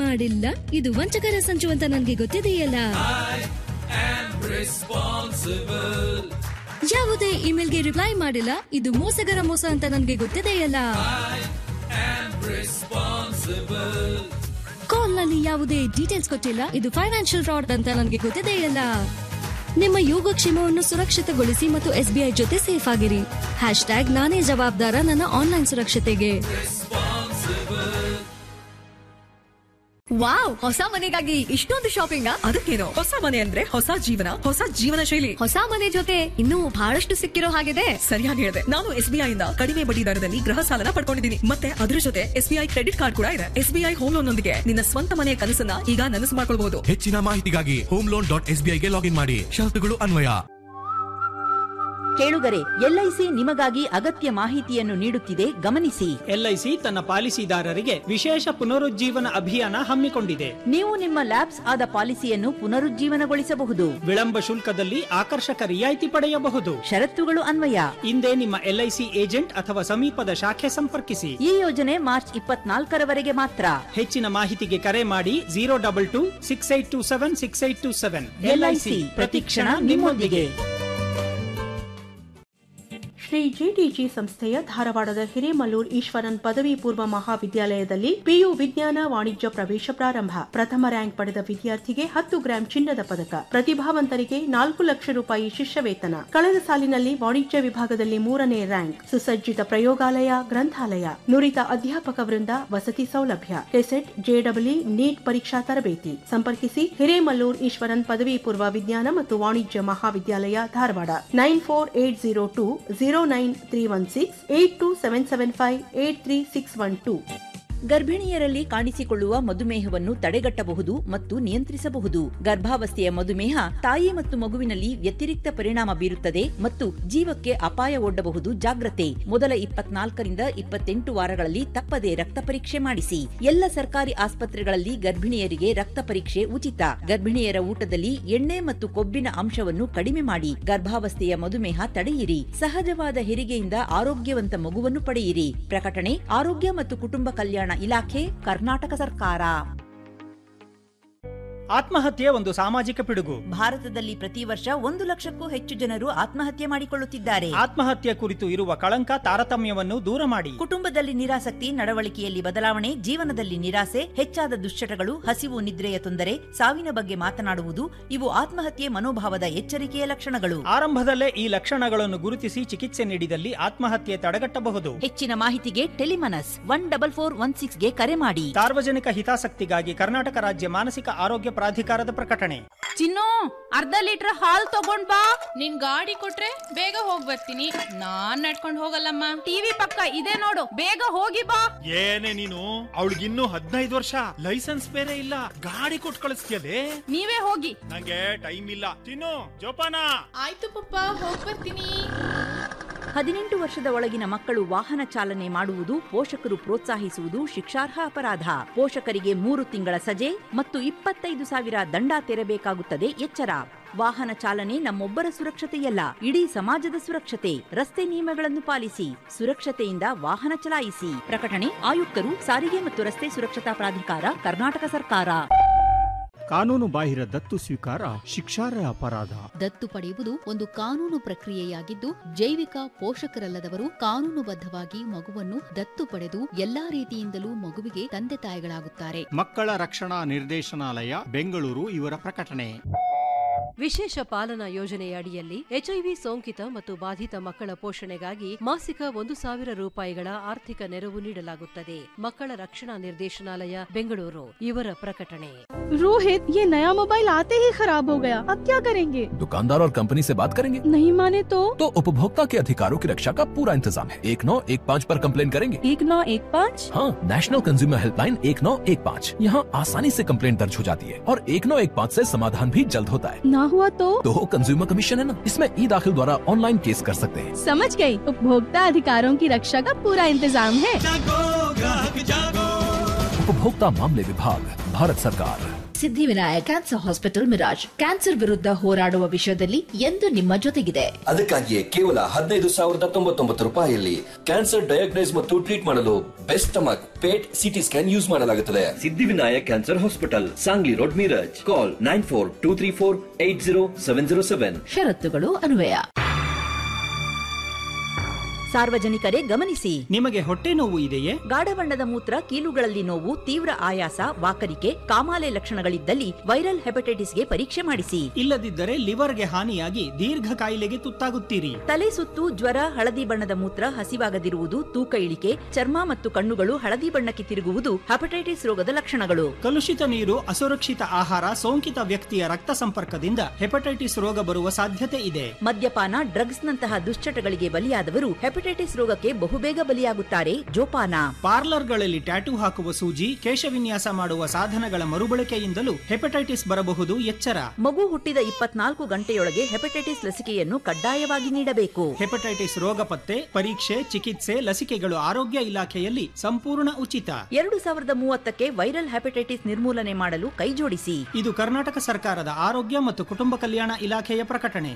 ಮಾಡಿಲ್ಲ ಇದು ವಂಚಕರ ಸಂಚು ಅಂತ ನನ್ಗೆ ಗೊತ್ತಿದೆಯಲ್ಲ ಯಾವುದೇ ಇಮೇಲ್ಗೆ ರಿಪ್ಲೈ ಮಾಡಿಲ್ಲ ಇದು ಮೋಸಗರ ಮೋಸ ಅಂತ ನನ್ಗೆ ಗೊತ್ತಿದೆಯಲ್ಲ ಕಾಲ್ ನಲ್ಲಿ ಯಾವುದೇ ಡೀಟೇಲ್ಸ್ ಕೊಟ್ಟಿಲ್ಲ ಇದು ಫೈನಾನ್ಷಿಯಲ್ ಫ್ರಾಡ್ ಅಂತ ನನ್ಗೆ ಗೊತ್ತಿದೆಯಲ್ಲ ನಿಮ್ಮ ಯೋಗಕ್ಷೇಮವನ್ನು ಸುರಕ್ಷಿತಗೊಳಿಸಿ ಮತ್ತು ಎಸ್ಬಿಐ ಜೊತೆ ಸೇಫ್ ಆಗಿರಿ ಹ್ಯಾಶ್ ಟ್ಯಾಗ್ ನಾನೇ ಜವಾಬ್ದಾರ ನನ್ನ ಆನ್ಲೈನ್ ಸುರಕ್ಷತೆಗೆ ವಾವ್ ಹೊಸ ಮನೆಗಾಗಿ ಇಷ್ಟೊಂದು ಶಾಪಿಂಗ್ ಅದಕ್ಕೇನು ಹೊಸ ಮನೆ ಅಂದ್ರೆ ಹೊಸ ಜೀವನ ಹೊಸ ಜೀವನ ಶೈಲಿ ಹೊಸ ಮನೆ ಜೊತೆ ಇನ್ನೂ ಬಹಳಷ್ಟು ಸಿಕ್ಕಿರೋ ಹಾಗಿದೆ ಸರಿಯಾಗಿ ಹೇಳಿದೆ ನಾನು ಎಸ್ಬಿಐ ಇಂದ ಕಡಿಮೆ ಬಡ್ಡಿ ದರದಲ್ಲಿ ಗೃಹ ಸಾಲನ ಪಡ್ಕೊಂಡಿದ್ದೀನಿ ಮತ್ತೆ ಅದ್ರ ಜೊತೆ ಎಸ್ಬಿಐ ಕ್ರೆಡಿಟ್ ಕಾರ್ಡ್ ಕೂಡ ಇದೆ ಎಸ್ಬಿಐ ಹೋಮ್ ಲೋನ್ ನೊಂದಿಗೆ ನಿನ್ನ ಸ್ವಂತ ಮನೆಯ ಕನಸನ್ನ ಈಗ ನನಸು ಮಾಡ್ಕೊಳ್ಬಹುದು ಹೆಚ್ಚಿನ ಮಾಹಿತಿಗಾಗಿ ಹೋಮ್ ಲೋನ್ ಡಾಟ್ ಎಸ್ಬಿಐಗೆ ಲಾಗಿನ್ ಮಾಡಿ ಷರತ್ತುಗಳು ಅನ್ವಯ ಕೇಳುಗರೆ ಎಲ್ಐಸಿ ನಿಮಗಾಗಿ ಅಗತ್ಯ ಮಾಹಿತಿಯನ್ನು ನೀಡುತ್ತಿದೆ ಗಮನಿಸಿ ಎಲ್ಐಸಿ ತನ್ನ ಪಾಲಿಸಿದಾರರಿಗೆ ವಿಶೇಷ ಪುನರುಜ್ಜೀವನ ಅಭಿಯಾನ ಹಮ್ಮಿಕೊಂಡಿದೆ ನೀವು ನಿಮ್ಮ ಲ್ಯಾಬ್ಸ್ ಆದ ಪಾಲಿಸಿಯನ್ನು ಪುನರುಜ್ಜೀವನಗೊಳಿಸಬಹುದು ವಿಳಂಬ ಶುಲ್ಕದಲ್ಲಿ ಆಕರ್ಷಕ ರಿಯಾಯಿತಿ ಪಡೆಯಬಹುದು ಷರತ್ತುಗಳು ಅನ್ವಯ ಹಿಂದೆ ನಿಮ್ಮ ಎಲ್ಐಸಿ ಏಜೆಂಟ್ ಅಥವಾ ಸಮೀಪದ ಶಾಖೆ ಸಂಪರ್ಕಿಸಿ ಈ ಯೋಜನೆ ಮಾರ್ಚ್ ಇಪ್ಪತ್ನಾಲ್ಕರವರೆಗೆ ಮಾತ್ರ ಹೆಚ್ಚಿನ ಮಾಹಿತಿಗೆ ಕರೆ ಮಾಡಿ zero double two six eight two seven six eight two seven LIC ಪ್ರತಿಕ್ಷಣ ನಿಮ್ಮೊಂದಿಗೆ ಶ್ರೀ ಜಿಟಿಜಿ ಸಂಸ್ಥೆಯ ಧಾರವಾಡದ ಹಿರೇಮಲ್ಲೂರ್ ಈಶ್ವರನ್ ಪದವಿ ಪೂರ್ವ ಮಹಾವಿದ್ಯಾಲಯದಲ್ಲಿ ಪಿಯು ವಿಜ್ಞಾನ ವಾಣಿಜ್ಯ ಪ್ರವೇಶ ಪ್ರಾರಂಭ ಪ್ರಥಮ ರ್ಯಾಂಕ್ ಪಡೆದ ವಿದ್ಯಾರ್ಥಿಗೆ ಹತ್ತು ಗ್ರಾಂ ಚಿನ್ನದ ಪದಕ ಪ್ರತಿಭಾವಂತರಿಗೆ ನಾಲ್ಕು ಲಕ್ಷ ರೂಪಾಯಿ ಶಿಷ್ಯ ವೇತನ ಕಳೆದ ಸಾಲಿನಲ್ಲಿ ವಾಣಿಜ್ಯ ವಿಭಾಗದಲ್ಲಿ ಮೂರನೇ ರ್ಯಾಂಕ್ ಸುಸಜ್ಜಿತ ಪ್ರಯೋಗಾಲಯ ಗ್ರಂಥಾಲಯ ನುರಿತ ಅಧ್ಯಾಪಕ ವೃಂದ ವಸತಿ ಸೌಲಭ್ಯ ಕೆಸೆಟ್ ಜೆಡಬ್ಲ್ಯೂ ನೀಟ್ ಪರೀಕ್ಷಾ ತರಬೇತಿ ಸಂಪರ್ಕಿಸಿ ಹಿರೇಮಲ್ಲೂರ್ ಈಶ್ವರನ್ ಪದವಿ ಪೂರ್ವ ವಿಜ್ಞಾನ ಮತ್ತು ವಾಣಿಜ್ಯ ಮಹಾವಿದ್ಯಾಲಯ Dharwad nine four eight zero two zero nine three one six eight two seven seven five eight three six one two ಗರ್ಭಿಣಿಯರಲ್ಲಿ ಕಾಣಿಸಿಕೊಳ್ಳುವ ಮಧುಮೇಹವನ್ನು ತಡೆಗಟ್ಟಬಹುದು ಮತ್ತು ನಿಯಂತ್ರಿಸಬಹುದು ಗರ್ಭಾವಸ್ಥೆಯ ಮಧುಮೇಹ ತಾಯಿ ಮತ್ತು ಮಗುವಿನಲ್ಲಿ ವ್ಯತಿರಿಕ್ತ ಪರಿಣಾಮ ಬೀರುತ್ತದೆ ಮತ್ತು ಜೀವಕ್ಕೆ ಅಪಾಯ ಒಡ್ಡಬಹುದು ಜಾಗ್ರತೆ ಮೊದಲ ಇಪ್ಪತ್ನಾಲ್ಕರಿಂದ ಇಪ್ಪತ್ತೆಂಟು ವಾರಗಳಲ್ಲಿ ತಪ್ಪದೆ ರಕ್ತ ಪರೀಕ್ಷೆ ಮಾಡಿಸಿ ಎಲ್ಲ ಸರ್ಕಾರಿ ಆಸ್ಪತ್ರೆಗಳಲ್ಲಿ ಗರ್ಭಿಣಿಯರಿಗೆ ರಕ್ತ ಪರೀಕ್ಷೆ ಉಚಿತ ಗರ್ಭಿಣಿಯರ ಊಟದಲ್ಲಿ ಎಣ್ಣೆ ಮತ್ತು ಕೊಬ್ಬಿನ ಅಂಶವನ್ನು ಕಡಿಮೆ ಮಾಡಿ ಗರ್ಭಾವಸ್ಥೆಯ ಮಧುಮೇಹ ತಡೆಯಿರಿ ಸಹಜವಾದ ಹೆರಿಗೆಯಿಂದ ಆರೋಗ್ಯವಂತ ಮಗುವನ್ನು ಪಡೆಯಿರಿ ಪ್ರಕಟಣೆ ಆರೋಗ್ಯ ಮತ್ತು ಕುಟುಂಬ ಕಲ್ಯಾಣ ಇಲಾಖೆ ಕರ್ನಾಟಕ ಸರ್ಕಾರ ಆತ್ಮಹತ್ಯೆ ಒಂದು ಸಾಮಾಜಿಕ ಪಿಡುಗು ಭಾರತದಲ್ಲಿ ಪ್ರತಿ ವರ್ಷ ಒಂದು ಲಕ್ಷಕ್ಕೂ ಹೆಚ್ಚು ಜನರು ಆತ್ಮಹತ್ಯೆ ಮಾಡಿಕೊಳ್ಳುತ್ತಿದ್ದಾರೆ ಆತ್ಮಹತ್ಯೆ ಕುರಿತು ಇರುವ ಕಳಂಕ ತಾರತಮ್ಯವನ್ನು ದೂರ ಮಾಡಿ ಕುಟುಂಬದಲ್ಲಿ ನಿರಾಸಕ್ತಿ ನಡವಳಿಕೆಯಲ್ಲಿ ಬದಲಾವಣೆ ಜೀವನದಲ್ಲಿ ನಿರಾಸೆ ಹೆಚ್ಚಾದ ದುಶ್ಚಟಗಳು ಹಸಿವು ನಿದ್ರೆಯ ತೊಂದರೆ ಸಾವಿನ ಬಗ್ಗೆ ಮಾತನಾಡುವುದು ಇವು ಆತ್ಮಹತ್ಯೆ ಮನೋಭಾವದ ಎಚ್ಚರಿಕೆಯ ಲಕ್ಷಣಗಳು ಆರಂಭದಲ್ಲೇ ಈ ಲಕ್ಷಣಗಳನ್ನು ಗುರುತಿಸಿ ಚಿಕಿತ್ಸೆ ನೀಡಿದಲ್ಲಿ ಆತ್ಮಹತ್ಯೆ ತಡೆಗಟ್ಟಬಹುದು ಹೆಚ್ಚಿನ ಮಾಹಿತಿಗೆ Telemanas one double four one ಸಿಕ್ಸ್ಗೆ ಕರೆ ಮಾಡಿ ಸಾರ್ವಜನಿಕ ಹಿತಾಸಕ್ತಿಗಾಗಿ ಕರ್ನಾಟಕ ರಾಜ್ಯ ಮಾನಸಿಕ ಆರೋಗ್ಯ ಪ್ರಾಧಿಕಾರದ ಪ್ರಕಟಣೆ ಚಿನ್ನು ಅರ್ಧ ಲೀಟರ್ ಹಾಲ್ ತಗೊಂಡ್ ಬಾ ನಿನ್ ಗಾಡಿ ಕೊಟ್ರೆ ಬೇಗ ಹೋಗ್ ಬರ್ತೀನಿ ನಾನ್ ನಡ್ಕೊಂಡ್ ಹೋಗಲ್ಲಮ್ಮ ಟಿವಿ ಪಕ್ಕ ಇದೆ ನೋಡು ಬೇಗ ಹೋಗಿ ಬಾ ಏನೇ ನೀನು ಅವಳಿಗಿನ್ನೂ ಹದಿನೈದು ವರ್ಷ ಲೈಸೆನ್ಸ್ ಬೇರೆ ಇಲ್ಲ ಗಾಡಿ ಕೊಟ್ಟು ಕಳಿಸ್ತೀಯಲೇ ನೀವೇ ಹೋಗಿ ನಂಗೆ ಟೈಮ್ ಇಲ್ಲ ತಿನ್ನು ಜೋಪಾನ ಆಯ್ತು ಪಪ್ಪ ಹೋಗ್ ಬರ್ತೀನಿ ಹದಿನೆಂಟು ವರ್ಷದ ಒಳಗಿನ ಮಕ್ಕಳು ವಾಹನ ಚಾಲನೆ ಮಾಡುವುದು ಪೋಷಕರು ಪ್ರೋತ್ಸಾಹಿಸುವುದು ಶಿಕ್ಷಾರ್ಹ ಅಪರಾಧ ಪೋಷಕರಿಗೆ ಮೂರು ತಿಂಗಳ ಸಜೆ ಮತ್ತು ಇಪ್ಪತ್ತೈದು ಸಾವಿರ ದಂಡ ತೆರಬೇಕಾಗುತ್ತದೆ ಎಚ್ಚರ ವಾಹನ ಚಾಲನೆ ನಮ್ಮೊಬ್ಬರ ಸುರಕ್ಷತೆಯಲ್ಲ ಇಡೀ ಸಮಾಜದ ಸುರಕ್ಷತೆ ರಸ್ತೆ ನಿಯಮಗಳನ್ನು ಪಾಲಿಸಿ ಸುರಕ್ಷತೆಯಿಂದ ವಾಹನ ಚಲಾಯಿಸಿ ಪ್ರಕಟಣೆ ಆಯುಕ್ತರು ಸಾರಿಗೆ ಮತ್ತು ರಸ್ತೆ ಸುರಕ್ಷತಾ ಪ್ರಾಧಿಕಾರ ಕರ್ನಾಟಕ ಸರ್ಕಾರ ಕಾನೂನು ಬಾಹಿರ ದತ್ತು ಸ್ವೀಕಾರ ಶಿಕ್ಷಾರ್ಹ ಅಪರಾಧ ದತ್ತು ಪಡೆಯುವುದು ಒಂದು ಕಾನೂನು ಪ್ರಕ್ರಿಯೆಯಾಗಿದ್ದು ಜೈವಿಕ ಪೋಷಕರಲ್ಲದವರು ಕಾನೂನುಬದ್ಧವಾಗಿ ಮಗುವನ್ನು ದತ್ತು ಪಡೆದು ಎಲ್ಲಾ ರೀತಿಯಿಂದಲೂ ಮಗುವಿಗೆ ತಂದೆ ತಾಯಿಗಳಾಗುತ್ತಾರೆ ಮಕ್ಕಳ ರಕ್ಷಣಾ ನಿರ್ದೇಶನಾಲಯ ಬೆಂಗಳೂರು ಇವರ ಪ್ರಕಟಣೆ ವಿಶೇಷ ಪಾಲನಾ ಯೋಜನೆಯ ಅಡಿಯಲ್ಲಿ ಎಚ್ಐವಿ ಸೋಂಕಿತ ಮತ್ತು ಬಾಧಿತ ಮಕ್ಕಳ ಪೋಷಣೆಗಾಗಿ ಮಾಸಿಕ ಒಂದು ಸಾವಿರ ರೂಪಾಯಿಗಳ ಆರ್ಥಿಕ ನೆರವು ನೀಡಲಾಗುತ್ತದೆ ಮಕ್ಕಳ ರಕ್ಷಣಾ ನಿರ್ದೇಶನಾಲಯ ಬೆಂಗಳೂರು ಇವರ ಪ್ರಕಟಣೆ रोहित ये नया मोबाइल आते ही खराब हो गया अब क्या करेंगे दुकानदार और कंपनी से बात करेंगे नहीं माने तो तो उपभोक्ता के अधिकारों की रक्षा का पूरा इंतजाम है एक नौ एक पाँच पर कंप्लेन करेंगे एक नौ एक पाँच हाँ नेशनल कंज्यूमर हेल्पलाइन एक नौ एक पाँच यहाँ आसानी से कंप्लेन दर्ज हो जाती है और एक नौ एक पाँच ऐसी समाधान भी जल्द होता है ना हुआ तो तो कंज्यूमर कमीशन है ना इसमें ई दाखिल द्वारा ऑनलाइन केस कर सकते हैं समझ गई उपभोक्ता अधिकारों की रक्षा का पूरा इंतजाम है उपभोक्ता मामले विभाग भारत सरकार Siddhivinayak cancer hospital Miraj cancer ವಿರುದ್ಧ ಹೋರಾಡುವ ವಿಷಯದಲ್ಲಿ ಎಂದು ನಿಮ್ಮ ಜೊತೆಗಿದೆ ಅದಕ್ಕಾಗಿಯೇ ಕೇವಲ ಹದಿನೈದು ಸಾವಿರದ ತೊಂಬತ್ತೊಂಬತ್ತು ರೂಪಾಯಿಯಲ್ಲಿ ಕ್ಯಾನ್ಸರ್ ಡಯಾಗ್ನೈಸ್ ಮತ್ತು ಟ್ರೀಟ್ ಮಾಡಲು best stomach PET CT scan use ಮಾಡಲಾಗುತ್ತದೆ Siddhivinayak cancer hospital Sangli road Miraj call nine four two three four eight zero seven zero seven ಷರತ್ತುಗಳು ಅನ್ವಯ ಸಾರ್ವಜನಿಕರೇ ಗಮನಿಸಿ ನಿಮಗೆ ಹೊಟ್ಟೆ ನೋವು ಇದೆಯೇ ಗಾಢ ಬಣ್ಣದ ಮೂತ್ರ ಕೀಲುಗಳಲ್ಲಿ ನೋವು ತೀವ್ರ ಆಯಾಸ ವಾಕರಿಕೆ ಕಾಮಾಲೆ ಲಕ್ಷಣಗಳಿದ್ದಲ್ಲಿ ವೈರಲ್ ಹೆಪಟೈಟಿಸ್ಗೆ ಪರೀಕ್ಷೆ ಮಾಡಿಸಿ ಇಲ್ಲದಿದ್ದರೆ ಲಿವರ್ಗೆ ಹಾನಿಯಾಗಿ ದೀರ್ಘ ಕಾಯಿಲೆಗೆ ತುತ್ತಾಗುತ್ತೀರಿ ತಲೆ ಸುತ್ತು ಜ್ವರ ಹಳದಿ ಬಣ್ಣದ ಮೂತ್ರ ಹಸಿವಾಗದಿರುವುದು ತೂಕ ಇಳಿಕೆ ಚರ್ಮ ಮತ್ತು ಕಣ್ಣುಗಳು ಹಳದಿ ಬಣ್ಣಕ್ಕೆ ತಿರುಗುವುದು ಹೆಪಟೈಟಿಸ್ ರೋಗದ ಲಕ್ಷಣಗಳು ಕಲುಷಿತ ನೀರು ಅಸುರಕ್ಷಿತ ಆಹಾರ ಸೋಂಕಿತ ವ್ಯಕ್ತಿಯ ರಕ್ತ ಸಂಪರ್ಕದಿಂದ ಹೆಪಟೈಟಿಸ್ ರೋಗ ಬರುವ ಸಾಧ್ಯತೆ ಇದೆ ಮದ್ಯಪಾನ ಡ್ರಗ್ಸ್ ನಂತಹ ದುಶ್ಚಟಗಳಿಗೆ ಬಲಿಯಾದವರು ಹೆಪಟೈಟಿಸ್ ರೋಗಕ್ಕೆ ಬಹುಬೇಗ ಬಲಿಯಾಗುತ್ತಾರೆ ಜೋಪಾನ ಪಾರ್ಲರ್ಗಳಲ್ಲಿ ಟ್ಯಾಟೂ ಹಾಕುವ ಸೂಜಿ ಕೇಶವಿನ್ಯಾಸ ಮಾಡುವ ಸಾಧನಗಳ ಮರುಬಳಕೆಯಿಂದಲೂ ಹೆಪಟೈಟಿಸ್ ಬರಬಹುದು ಎಚ್ಚರ ಮಗು ಹುಟ್ಟಿದ ಇಪ್ಪತ್ನಾಲ್ಕು ಗಂಟೆಯೊಳಗೆ ಹೆಪಟೈಟಿಸ್ ಲಸಿಕೆಯನ್ನು ಕಡ್ಡಾಯವಾಗಿ ನೀಡಬೇಕು ಹೆಪಟೈಟಿಸ್ ರೋಗ ಪತ್ತೆ ಪರೀಕ್ಷೆ ಚಿಕಿತ್ಸೆ ಲಸಿಕೆಗಳು ಆರೋಗ್ಯ ಇಲಾಖೆಯಲ್ಲಿ ಸಂಪೂರ್ಣ ಉಚಿತ ಎರಡು ಸಾವಿರದ ಮೂವತ್ತಕ್ಕೆ ವೈರಲ್ ಹೆಪಟೈಟಿಸ್ ನಿರ್ಮೂಲನೆ ಮಾಡಲು ಕೈಜೋಡಿಸಿ ಇದು ಕರ್ನಾಟಕ ಸರ್ಕಾರದ ಆರೋಗ್ಯ ಮತ್ತು ಕುಟುಂಬ ಕಲ್ಯಾಣ ಇಲಾಖೆಯ ಪ್ರಕಟಣೆ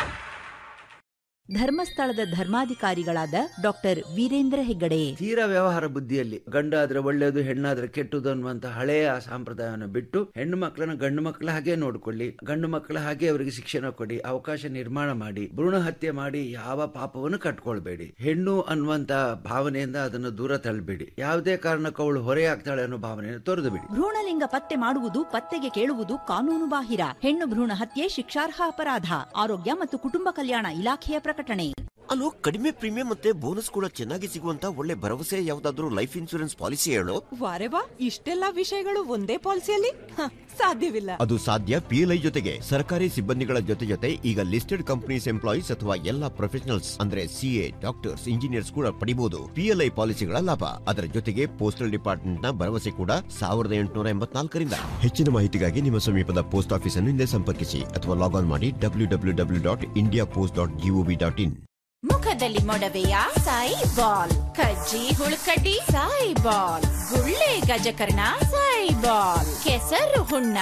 ಧರ್ಮಸ್ಥಳದ ಧರ್ಮಾಧಿಕಾರಿಗಳಾದ ಡಾಕ್ಟರ್ ವೀರೇಂದ್ರ ಹೆಗ್ಗಡೆ ತೀರಾ ವ್ಯವಹಾರ ಬುದ್ಧಿಯಲ್ಲಿ ಗಂಡಾದ್ರೆ ಒಳ್ಳೆಯದು ಹೆಣ್ಣಾದ್ರೆ ಕೆಟ್ಟದು ಅನ್ನುವಂತ ಹಳೆಯ ಸಂಪ್ರದಾಯವನ್ನು ಬಿಟ್ಟು ಹೆಣ್ಣು ಮಕ್ಕಳನ್ನ ಗಂಡು ಮಕ್ಕಳ ಹಾಗೆ ನೋಡ್ಕೊಳ್ಳಿ ಗಂಡು ಮಕ್ಕಳ ಹಾಗೆ ಅವರಿಗೆ ಶಿಕ್ಷಣ ಕೊಡಿ ಅವಕಾಶ ನಿರ್ಮಾಣ ಮಾಡಿ ಭ್ರೂಣ ಹತ್ಯೆ ಮಾಡಿ ಯಾವ ಪಾಪವನ್ನು ಕಟ್ಕೊಳ್ಬೇಡಿ ಹೆಣ್ಣು ಅನ್ನುವಂತ ಭಾವನೆಯಿಂದ ಅದನ್ನು ದೂರ ತಳ್ಳಬೇಡಿ ಯಾವುದೇ ಕಾರಣಕ್ಕೂ ಅವಳು ಹೊರೆಯಾಗ್ತಾಳೆ ಅನ್ನೋ ಭಾವನೆಯನ್ನು ತೊರೆದು ಬಿಡಿ ಭ್ರೂಣಲಿಂಗ ಪತ್ತೆ ಮಾಡುವುದು ಪತ್ತೆಗೆ ಕೇಳುವುದು ಕಾನೂನು ಬಾಹಿರ ಹೆಣ್ಣು ಭ್ರೂಣ ಹತ್ಯೆ ಶಿಕ್ಷಾರ್ಹ ಅಪರಾಧ ಆರೋಗ್ಯ ಮತ್ತು ಕುಟುಂಬ ಕಲ್ಯಾಣ ಇಲಾಖೆಯ ಪ್ರಕಟಣೆ ಅಲ್ಲೋ ಕಡಿಮೆ ಪ್ರೀಮಿಯಂ ಮತ್ತೆ ಬೋನಸ್ ಕೂಡ ಚೆನ್ನಾಗಿ ಸಿಗುವಂತ ಒಳ್ಳೆ ಭರವಸೆ ಯಾವ್ದಾದ್ರು ಲೈಫ್ ಇನ್ಶೂರೆನ್ಸ್ ಪಾಲಿಸಿ ಹೇಳು ವಾರೆ ವಾ ಇಷ್ಟೆಲ್ಲಾ ವಿಷಯಗಳು ಒಂದೇ ಪಾಲಿಸಿಯಲ್ಲಿ ಹ, ಸಾಧ್ಯವಿಲ್ಲ ಅದು ಸಾಧ್ಯ ಪಿಎಲ್ಐ ಜೊತೆಗೆ ಸರ್ಕಾರಿ ಸಿಬ್ಬಂದಿಗಳ ಜೊತೆ ಜೊತೆ ಈಗ ಲಿಸ್ಟೆಡ್ ಕಂಪನೀಸ್ ಎಂಪ್ಲಾಯೀಸ್ ಅಥವಾ ಎಲ್ಲಾ ಪ್ರೊಫೆಷನಲ್ಸ್ ಅಂದ್ರೆ ಸಿಎ ಡಾಕ್ಟರ್ಸ್ ಇಂಜಿನಿಯರ್ಸ್ ಕೂಡ ಪಡಿಬಹುದು ಪಿಎಲ್ಐ ಪಾಲಿಸಿಗಳ ಲಾಭ ಅದರ ಜೊತೆಗೆ ಪೋಸ್ಟಲ್ ಡಿಪಾರ್ಟ್ಮೆಂಟ್ ನ ಭರವಸೆ ಕೂಡ ಸಾವಿರದ ಎಂಟುನೂರ ಎಂಬತ್ನಾಲ್ಕರಿಂದ ಹೆಚ್ಚಿನ ಮಾಹಿತಿಗಾಗಿ ನಿಮ್ಮ ಸಮೀಪದ ಪೋಸ್ಟ್ ಆಫೀಸ್ ಅನ್ನು ಹಿಂದೆ ಸಂಪರ್ಕಿಸಿ ಅಥವಾ ಲಾಗ್ ಆನ್ ಮಾಡಿ W W W dot India post dot G O V dot in ಮುಖದಲ್ಲಿ ಮೊಡವೆಯ ಸಾಯಿ ಬಾಲ್ ಕಜ್ಜಿ ಹುಳುಕಡ್ಡಿ ಸಾಯಿ ಬಾಲ್ ಗುಳ್ಳೆ ಗಜಕರ್ಣ ಸಾಯಿ ಬಾಲ್ ಕೆಸರು ಹುಣ್ಣ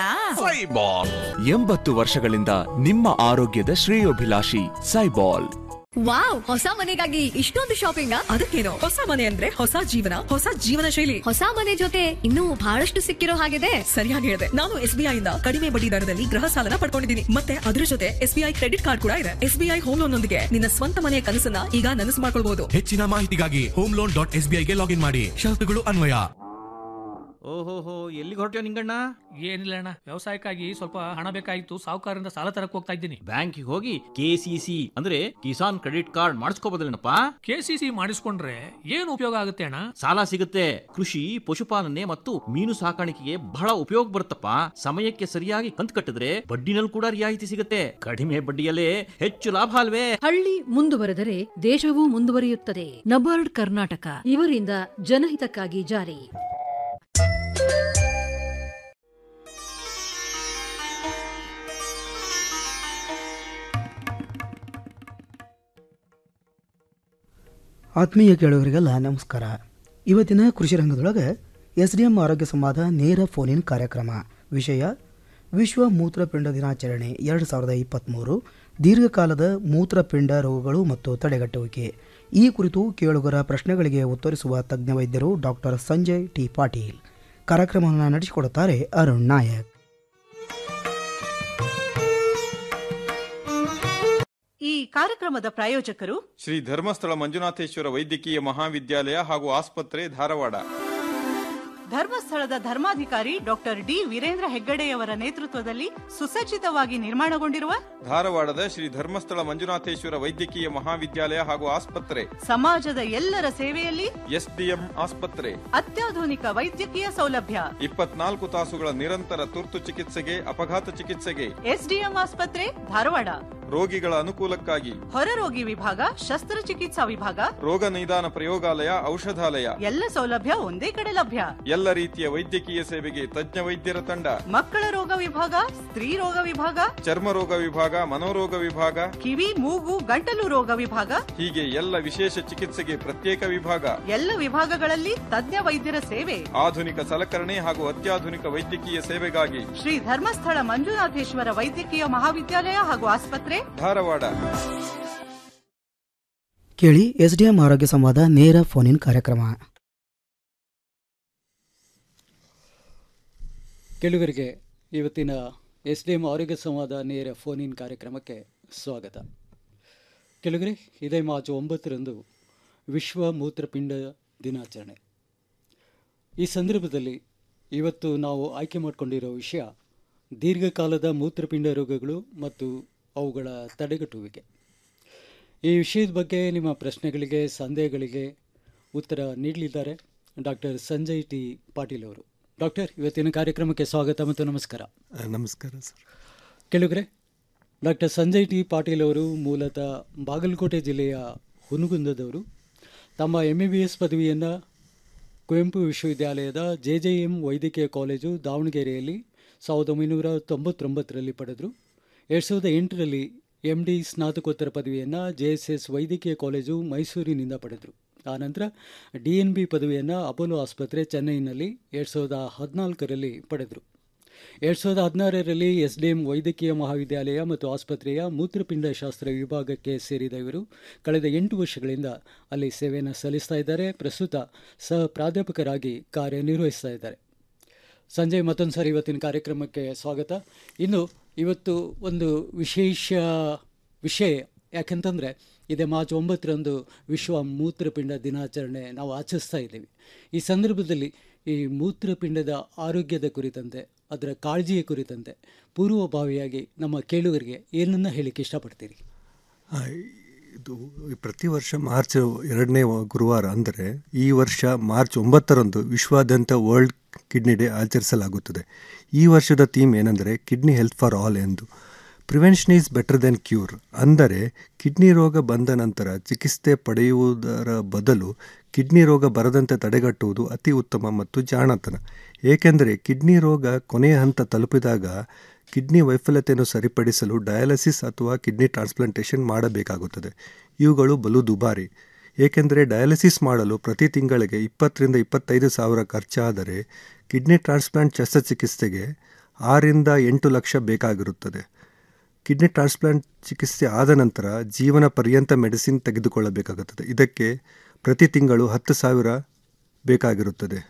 ಎಂಬತ್ತು ವರ್ಷಗಳಿಂದ ನಿಮ್ಮ ಆರೋಗ್ಯದ ಶ್ರೇಯೋಭಿಲಾಷಿ ಸೈಬಾಲ್ ವಾವ್ ಹೊಸ ಮನೆಗಾಗಿ ಇಷ್ಟೊಂದು ಶಾಪಿಂಗ್ ಅದಕ್ಕೇನು ಹೊಸ ಮನೆ ಅಂದ್ರೆ ಹೊಸ ಜೀವನ ಹೊಸ ಜೀವನ ಶೈಲಿ ಹೊಸ ಮನೆ ಜೊತೆ ಇನ್ನೂ ಬಹಳಷ್ಟು ಸಿಕ್ಕಿರೋ ಹಾಗಿದೆ ಸರಿಯಾಗಿ ಹೇಳಿದೆ ನಾನು ಎಸ್ಬಿಐ ಇಂದ ಕಡಿಮೆ ಬಡ್ಡಿ ದರದಲ್ಲಿ ಗೃಹ ಸಾಲನ ಪಡ್ಕೊಂಡಿದ್ದೀನಿ ಮತ್ತೆ ಅದ್ರ ಜೊತೆ ಎಸ್ಬಿಐ ಕ್ರೆಡಿಟ್ ಕಾರ್ಡ್ ಕೂಡ ಇದೆ ಎಸ್ಬಿಐ ಹೋಮ್ ಲೋನ್ ನೊಂದಿಗೆ ನಿನ್ನ ಸ್ವಂತ ಮನೆಯ ಕನಸನ್ನ ಈಗ ನನಸು ಮಾಡ್ಕೊಳ್ಬಹುದು ಹೆಚ್ಚಿನ ಮಾಹಿತಿಗಾಗಿ ಹೋಮ್ ಲೋನ್ ಡಾಟ್ ಎಸ್ ಗೆ ಲಾಗಿನ್ ಮಾಡಿ ಷರತ್ತುಗಳು ಅನ್ವಯ ಓಹೋಹೋ ಎಲ್ಲಿಗೆ ಹೊರಟ್ಯೋ ನಿಂಗಣ್ಣ ಏನಿಲ್ಲ ಅಣ್ಣ ವ್ಯವಸಾಯಕ್ಕಾಗಿ ಸ್ವಲ್ಪ ಹಣ ಬೇಕಾಗಿತ್ತು ಸಾಹುಕಾರರಿಂದ ಸಾಲ ತರಕ್ ಹೋಗ್ತಾ ಇದ್ದೀನಿ ಬ್ಯಾಂಕಿಗೆ ಹೋಗಿ ಕೆಸಿಸಿ ಅಂದ್ರೆ ಕಿಸಾನ್ ಕ್ರೆಡಿಟ್ ಕಾರ್ಡ್ ಮಾಡಿಸ್ಕೋಬೋದಲ್ಲೇನಪ್ಪ ಕೆಸಿಸಿ ಮಾಡಿಸ್ಕೊಂಡ್ರೆ ಏನು ಉಪಯೋಗ ಆಗುತ್ತೆ ಅಣ್ಣ ಸಾಲ ಸಿಗುತ್ತೆ ಕೃಷಿ ಪಶುಪಾಲನೆ ಮತ್ತು ಮೀನು ಸಾಕಾಣಿಕೆಗೆ ಬಹಳ ಉಪಯೋಗ ಬರುತ್ತಪ್ಪ ಸಮಯಕ್ಕೆ ಸರಿಯಾಗಿ ಕಂತು ಕಟ್ಟಿದ್ರೆ ಬಡ್ಡಿನಲ್ಲಿ ಕೂಡ ರಿಯಾಯಿತಿ ಸಿಗುತ್ತೆ ಕಡಿಮೆ ಬಡ್ಡಿಯಲ್ಲೇ ಹೆಚ್ಚು ಲಾಭ ಅಲ್ವೇ ಹಳ್ಳಿ ಮುಂದುವರೆದರೆ ದೇಶವೂ ಮುಂದುವರಿಯುತ್ತದೆ ನಬಾರ್ಡ್ ಕರ್ನಾಟಕ ಇವರಿಂದ ಜನಹಿತಕ್ಕಾಗಿ ಜಾರಿ ಆತ್ಮೀಯ ಕೇಳುಗರಿಗೆಲ್ಲ ನಮಸ್ಕಾರ ಇವತ್ತಿನ ಕೃಷಿ ರಂಗದೊಳಗೆ ಎಸ್ ಡಿ ಎಂ ಆರೋಗ್ಯ ಸಂವಾದ ನೇರ ಫೋನಿನ್ ಕಾರ್ಯಕ್ರಮ ವಿಷಯ ವಿಶ್ವ ಮೂತ್ರಪಿಂಡ ದಿನಾಚರಣೆ ಎರಡು ಸಾವಿರದ ಇಪ್ಪತ್ತ್ಮೂರು ದೀರ್ಘಕಾಲದ ಮೂತ್ರಪಿಂಡ ರೋಗಗಳು ಮತ್ತು ತಡೆಗಟ್ಟುವಿಕೆ ಈ ಕುರಿತು ಕೇಳುಗರ ಪ್ರಶ್ನೆಗಳಿಗೆ ಉತ್ತರಿಸುವ ತಜ್ಞ ವೈದ್ಯರು ಡಾಕ್ಟರ್ ಸಂಜಯ್ ಟಿ ಪಾಟೀಲ್ ಕಾರ್ಯಕ್ರಮವನ್ನು ನಡೆಸಿಕೊಡುತ್ತಾರೆ ಅರುಣ್ ನಾಯಕ್ ಈ ಕಾರ್ಯಕ್ರಮದ ಪ್ರಾಯೋಜಕರು ಶ್ರೀ ಧರ್ಮಸ್ಥಳ ಮಂಜುನಾಥೇಶ್ವರ ವೈದ್ಯಕೀಯ ಮಹಾವಿದ್ಯಾಲಯ ಹಾಗೂ ಆಸ್ಪತ್ರೆ ಧಾರವಾಡ ಧರ್ಮಸ್ಥಳದ ಧರ್ಮಾಧಿಕಾರಿ ಡಾಕ್ಟರ್ ಡಿ ವೀರೇಂದ್ರ ಹೆಗ್ಗಡೆಯವರ ನೇತೃತ್ವದಲ್ಲಿ ಸುಸಜ್ಜಿತವಾಗಿ ನಿರ್ಮಾಣಗೊಂಡಿರುವ ಧಾರವಾಡದ ಶ್ರೀ ಧರ್ಮಸ್ಥಳ ಮಂಜುನಾಥೇಶ್ವರ ವೈದ್ಯಕೀಯ ಮಹಾವಿದ್ಯಾಲಯ ಹಾಗೂ ಆಸ್ಪತ್ರೆ ಸಮಾಜದ ಎಲ್ಲರ ಸೇವೆಯಲ್ಲಿ ಎಸ್ಡಿಎಂ ಆಸ್ಪತ್ರೆ ಅತ್ಯಾಧುನಿಕ ವೈದ್ಯಕೀಯ ಸೌಲಭ್ಯ ಇಪ್ಪತ್ನಾಲ್ಕು ತಾಸುಗಳ ನಿರಂತರ ತುರ್ತು ಚಿಕಿತ್ಸೆಗೆ ಅಪಘಾತ ಚಿಕಿತ್ಸೆಗೆ ಎಸ್ಡಿಎಂ ಆಸ್ಪತ್ರೆ ಧಾರವಾಡ ರೋಗಿಗಳ ಅನುಕೂಲಕ್ಕಾಗಿ ಹೊರರೋಗಿ ವಿಭಾಗ ಶಸ್ತ್ರಚಿಕಿತ್ಸಾ ವಿಭಾಗ ರೋಗ ನಿದಾನ ಪ್ರಯೋಗಾಲಯ ಔಷಧಾಲಯ ಎಲ್ಲ ಸೌಲಭ್ಯ ಒಂದೇ ಕಡೆ ಲಭ್ಯ ಎಲ್ಲ ರೀತಿಯ ವೈದ್ಯಕೀಯ ಸೇವೆಗೆ ತಜ್ಞ ವೈದ್ಯರ ತಂಡ ಮಕ್ಕಳ ರೋಗ ವಿಭಾಗ ಸ್ತ್ರೀ ರೋಗ ವಿಭಾಗ ಚರ್ಮ ರೋಗ ವಿಭಾಗ ಮನೋರೋಗ ವಿಭಾಗ ಕಿವಿ ಮೂಗು ಗಂಟಲು ರೋಗ ವಿಭಾಗ ಹೀಗೆ ಎಲ್ಲ ವಿಶೇಷ ಚಿಕಿತ್ಸೆಗೆ ಪ್ರತ್ಯೇಕ ವಿಭಾಗ ಎಲ್ಲ ವಿಭಾಗಗಳಲ್ಲಿ ತಜ್ಞ ವೈದ್ಯರ ಸೇವೆ ಆಧುನಿಕ ಸಲಕರಣೆ ಹಾಗೂ ಅತ್ಯಾಧುನಿಕ ವೈದ್ಯಕೀಯ ಸೇವೆಗಾಗಿ ಶ್ರೀ ಧರ್ಮಸ್ಥಳ ಮಂಜುನಾಥೇಶ್ವರ ವೈದ್ಯಕೀಯ ಮಹಾವಿದ್ಯಾಲಯ ಹಾಗೂ ಆಸ್ಪತ್ರೆ ಧಾರವಾಡ ಕೇಳಿ ಎಸ್ಡಿಎಂ ಆರೋಗ್ಯ ಸಂವಾದ ನೇರ ಫೋನ್ ಇನ್ ಕಾರ್ಯಕ್ರಮ ಕೆಲವರಿಗೆ ಇವತ್ತಿನ ಎಸ್ ಡಿ ಎಂ ಆರೋಗ್ಯ ಸಂವಾದ ನೇರ ಫೋನ್ ಇನ್ ಕಾರ್ಯಕ್ರಮಕ್ಕೆ ಸ್ವಾಗತ ಕೆಲವರೆ ಇದೇ ಮಾರ್ಚ್ ಒಂಬತ್ತರಂದು ವಿಶ್ವ ಮೂತ್ರಪಿಂಡ ದಿನಾಚರಣೆ ಈ ಸಂದರ್ಭದಲ್ಲಿ ಇವತ್ತು ನಾವು ಆಯ್ಕೆ ಮಾಡಿಕೊಂಡಿರೋ ವಿಷಯ ದೀರ್ಘಕಾಲದ ಮೂತ್ರಪಿಂಡ ರೋಗಗಳು ಮತ್ತು ಅವುಗಳ ತಡೆಗಟ್ಟುವಿಕೆ ಈ ವಿಷಯದ ಬಗ್ಗೆ ನಿಮ್ಮ ಪ್ರಶ್ನೆಗಳಿಗೆ ಸಂದೇಹಗಳಿಗೆ ಉತ್ತರ ನೀಡಲಿದ್ದಾರೆ ಡಾಕ್ಟರ್ ಸಂಜಯ್ ಟಿ ಪಾಟೀಲ್ ಅವರು ಡಾಕ್ಟರ್ ಇವತ್ತಿನ ಕಾರ್ಯಕ್ರಮಕ್ಕೆ ಸ್ವಾಗತ ಮತ್ತು ನಮಸ್ಕಾರ ನಮಸ್ಕಾರ ಸರ್ ಕೆಲವರೆ ಡಾಕ್ಟರ್ ಸಂಜಯ್ ಟಿ ಪಾಟೀಲ್ ಅವರು ಮೂಲತಃ ಬಾಗಲಕೋಟೆ ಜಿಲ್ಲೆಯ ಹುನಗುಂದದವರು ತಮ್ಮ ಎಮ್ ಬಿ ಬಿ ಎಸ್ ಪದವಿಯನ್ನು ಕುವೆಂಪು ವಿಶ್ವವಿದ್ಯಾಲಯದ ಜೆ ಜೆ ಎಂ ವೈದ್ಯಕೀಯ ಕಾಲೇಜು ದಾವಣಗೆರೆಯಲ್ಲಿ ಸಾವಿರದ ಒಂಬೈನೂರ ತೊಂಬತ್ತೊಂಬತ್ತರಲ್ಲಿ ಪಡೆದರು ಎರಡು ಸಾವಿರದ ಎಂಟರಲ್ಲಿ ಎಮ್ ಡಿ ಸ್ನಾತಕೋತ್ತರ ಪದವಿಯನ್ನು ಜೆ ಎಸ್ ಎಸ್ ವೈದ್ಯಕೀಯ ಕಾಲೇಜು ಮೈಸೂರಿನಿಂದ ಪಡೆದರು ಆನಂತರ ಡಿ ಎನ್ ಬಿ ಪದವಿಯನ್ನು ಅಪೋಲೋ ಆಸ್ಪತ್ರೆ ಚೆನ್ನೈನಲ್ಲಿ ಎರಡು ಸಾವಿರದ ಹದಿನಾಲ್ಕರಲ್ಲಿ ಪಡೆದರು ಎರಡು ಸಾವಿರದ ಹದಿನಾರರಲ್ಲಿ ಎಸ್ ಡಿ ಎಂ ವೈದ್ಯಕೀಯ ಮಹಾವಿದ್ಯಾಲಯ ಮತ್ತು ಆಸ್ಪತ್ರೆಯ ಮೂತ್ರಪಿಂಡ ಶಾಸ್ತ್ರ ವಿಭಾಗಕ್ಕೆ ಸೇರಿದ ಇವರು ಕಳೆದ ಎಂಟು ವರ್ಷಗಳಿಂದ ಅಲ್ಲಿ ಸೇವೆಯನ್ನು ಸಲ್ಲಿಸ್ತಾ ಇದ್ದಾರೆ ಪ್ರಸ್ತುತ ಸಹ ಪ್ರಾಧ್ಯಾಪಕರಾಗಿ ಕಾರ್ಯನಿರ್ವಹಿಸ್ತಾ ಇದ್ದಾರೆ ಸಂಜಯ್ ಮತ್ತೊಂದು ಸಾರಿ ಇವತ್ತಿನ ಕಾರ್ಯಕ್ರಮಕ್ಕೆ ಸ್ವಾಗತ ಇನ್ನು ಇವತ್ತು ಒಂದು ವಿಶೇಷ ವಿಷಯ ಯಾಕೆಂತಂದರೆ ಇದೇ ಮಾರ್ಚ್ ಒಂಬತ್ತರಂದು ವಿಶ್ವ ಮೂತ್ರಪಿಂಡ ದಿನಾಚರಣೆ ನಾವು ಆಚರಿಸ್ತಾ ಇದ್ದೀವಿ ಈ ಸಂದರ್ಭದಲ್ಲಿ ಈ ಮೂತ್ರಪಿಂಡದ ಆರೋಗ್ಯದ ಕುರಿತಂತೆ ಅದರ ಕಾಳಜಿಯ ಕುರಿತಂತೆ ಪೂರ್ವಭಾವಿಯಾಗಿ ನಮ್ಮ ಕೇಳುಗರಿಗೆ ಏನನ್ನ ಹೇಳಿಕ್ಕೆ ಇಷ್ಟಪಡ್ತೀರಿ ಆ, ಇದು ಪ್ರತಿ ವರ್ಷ ಮಾರ್ಚ್ ಎರಡನೇ ಗುರುವಾರ ಅಂದರೆ ಈ ವರ್ಷ ಮಾರ್ಚ್ ಒಂಬತ್ತರಂದು ವಿಶ್ವಾದ್ಯಂತ ವರ್ಲ್ಡ್ ಕಿಡ್ನಿ ಡೇ ಆಚರಿಸಲಾಗುತ್ತದೆ ಈ ವರ್ಷದ ಥೀಮ್ ಏನೆಂದರೆ ಕಿಡ್ನಿ ಹೆಲ್ತ್ ಫಾರ್ ಆಲ್ ಎಂದು prevention is better than cure ಅಂದರೆ ಕಿಡ್ನಿ ರೋಗ ಬಂದ ನಂತರ ಚಿಕಿತ್ಸೆ ಪಡೆಯುವುದರ ಬದಲು ಕಿಡ್ನಿ ರೋಗ ಬರದಂತೆ ತಡೆಗಟ್ಟುವುದು ಅತಿ ಉತ್ತಮ ಮತ್ತು ಜಾಣತನ ಏಕೆಂದರೆ ಕಿಡ್ನಿ ರೋಗ ಕೊನೆಯ ಹಂತ ತಲುಪಿದಾಗ ಕಿಡ್ನಿ ವೈಫಲ್ಯತೆಯನ್ನು ಸರಿಪಡಿಸಲು ಡಯಾಲಿಸಿಸ್ ಅಥವಾ ಕಿಡ್ನಿ ಟ್ರಾನ್ಸ್ಪ್ಲಾಂಟೇಷನ್ ಮಾಡಬೇಕಾಗುತ್ತದೆ ಇವುಗಳು ಬಲು ದುಬಾರಿ ಏಕೆಂದರೆ ಡಯಾಲಿಸಿಸ್ ಮಾಡಲು ಪ್ರತಿ ತಿಂಗಳಿಗೆ ಇಪ್ಪತ್ತರಿಂದ ಇಪ್ಪತ್ತೈದು ಸಾವಿರ ಖರ್ಚಾದರೆ ಕಿಡ್ನಿ ಟ್ರಾನ್ಸ್ಪ್ಲಾಂಟ್ ಶಸ್ತ್ರಚಿಕಿತ್ಸೆಗೆ ಆರಿಂದ ಎಂಟು ಲಕ್ಷ ಬೇಕಾಗಿರುತ್ತದೆ ಕಿಡ್ನಿ ಟ್ರಾನ್ಸ್ಪ್ಲಾಂಟ್ ಚಿಕಿತ್ಸೆ ಆದ ನಂತರ ಜೀವನ ಪರ್ಯಂತ ಮೆಡಿಸಿನ್ ತೆಗೆದುಕೊಳ್ಳಬೇಕಾಗುತ್ತದೆ ಇದಕ್ಕೆ ಪ್ರತಿ ತಿಂಗಳು ಹತ್ತು ಸಾವಿರ ಬೇಕಾಗಿರುತ್ತದೆ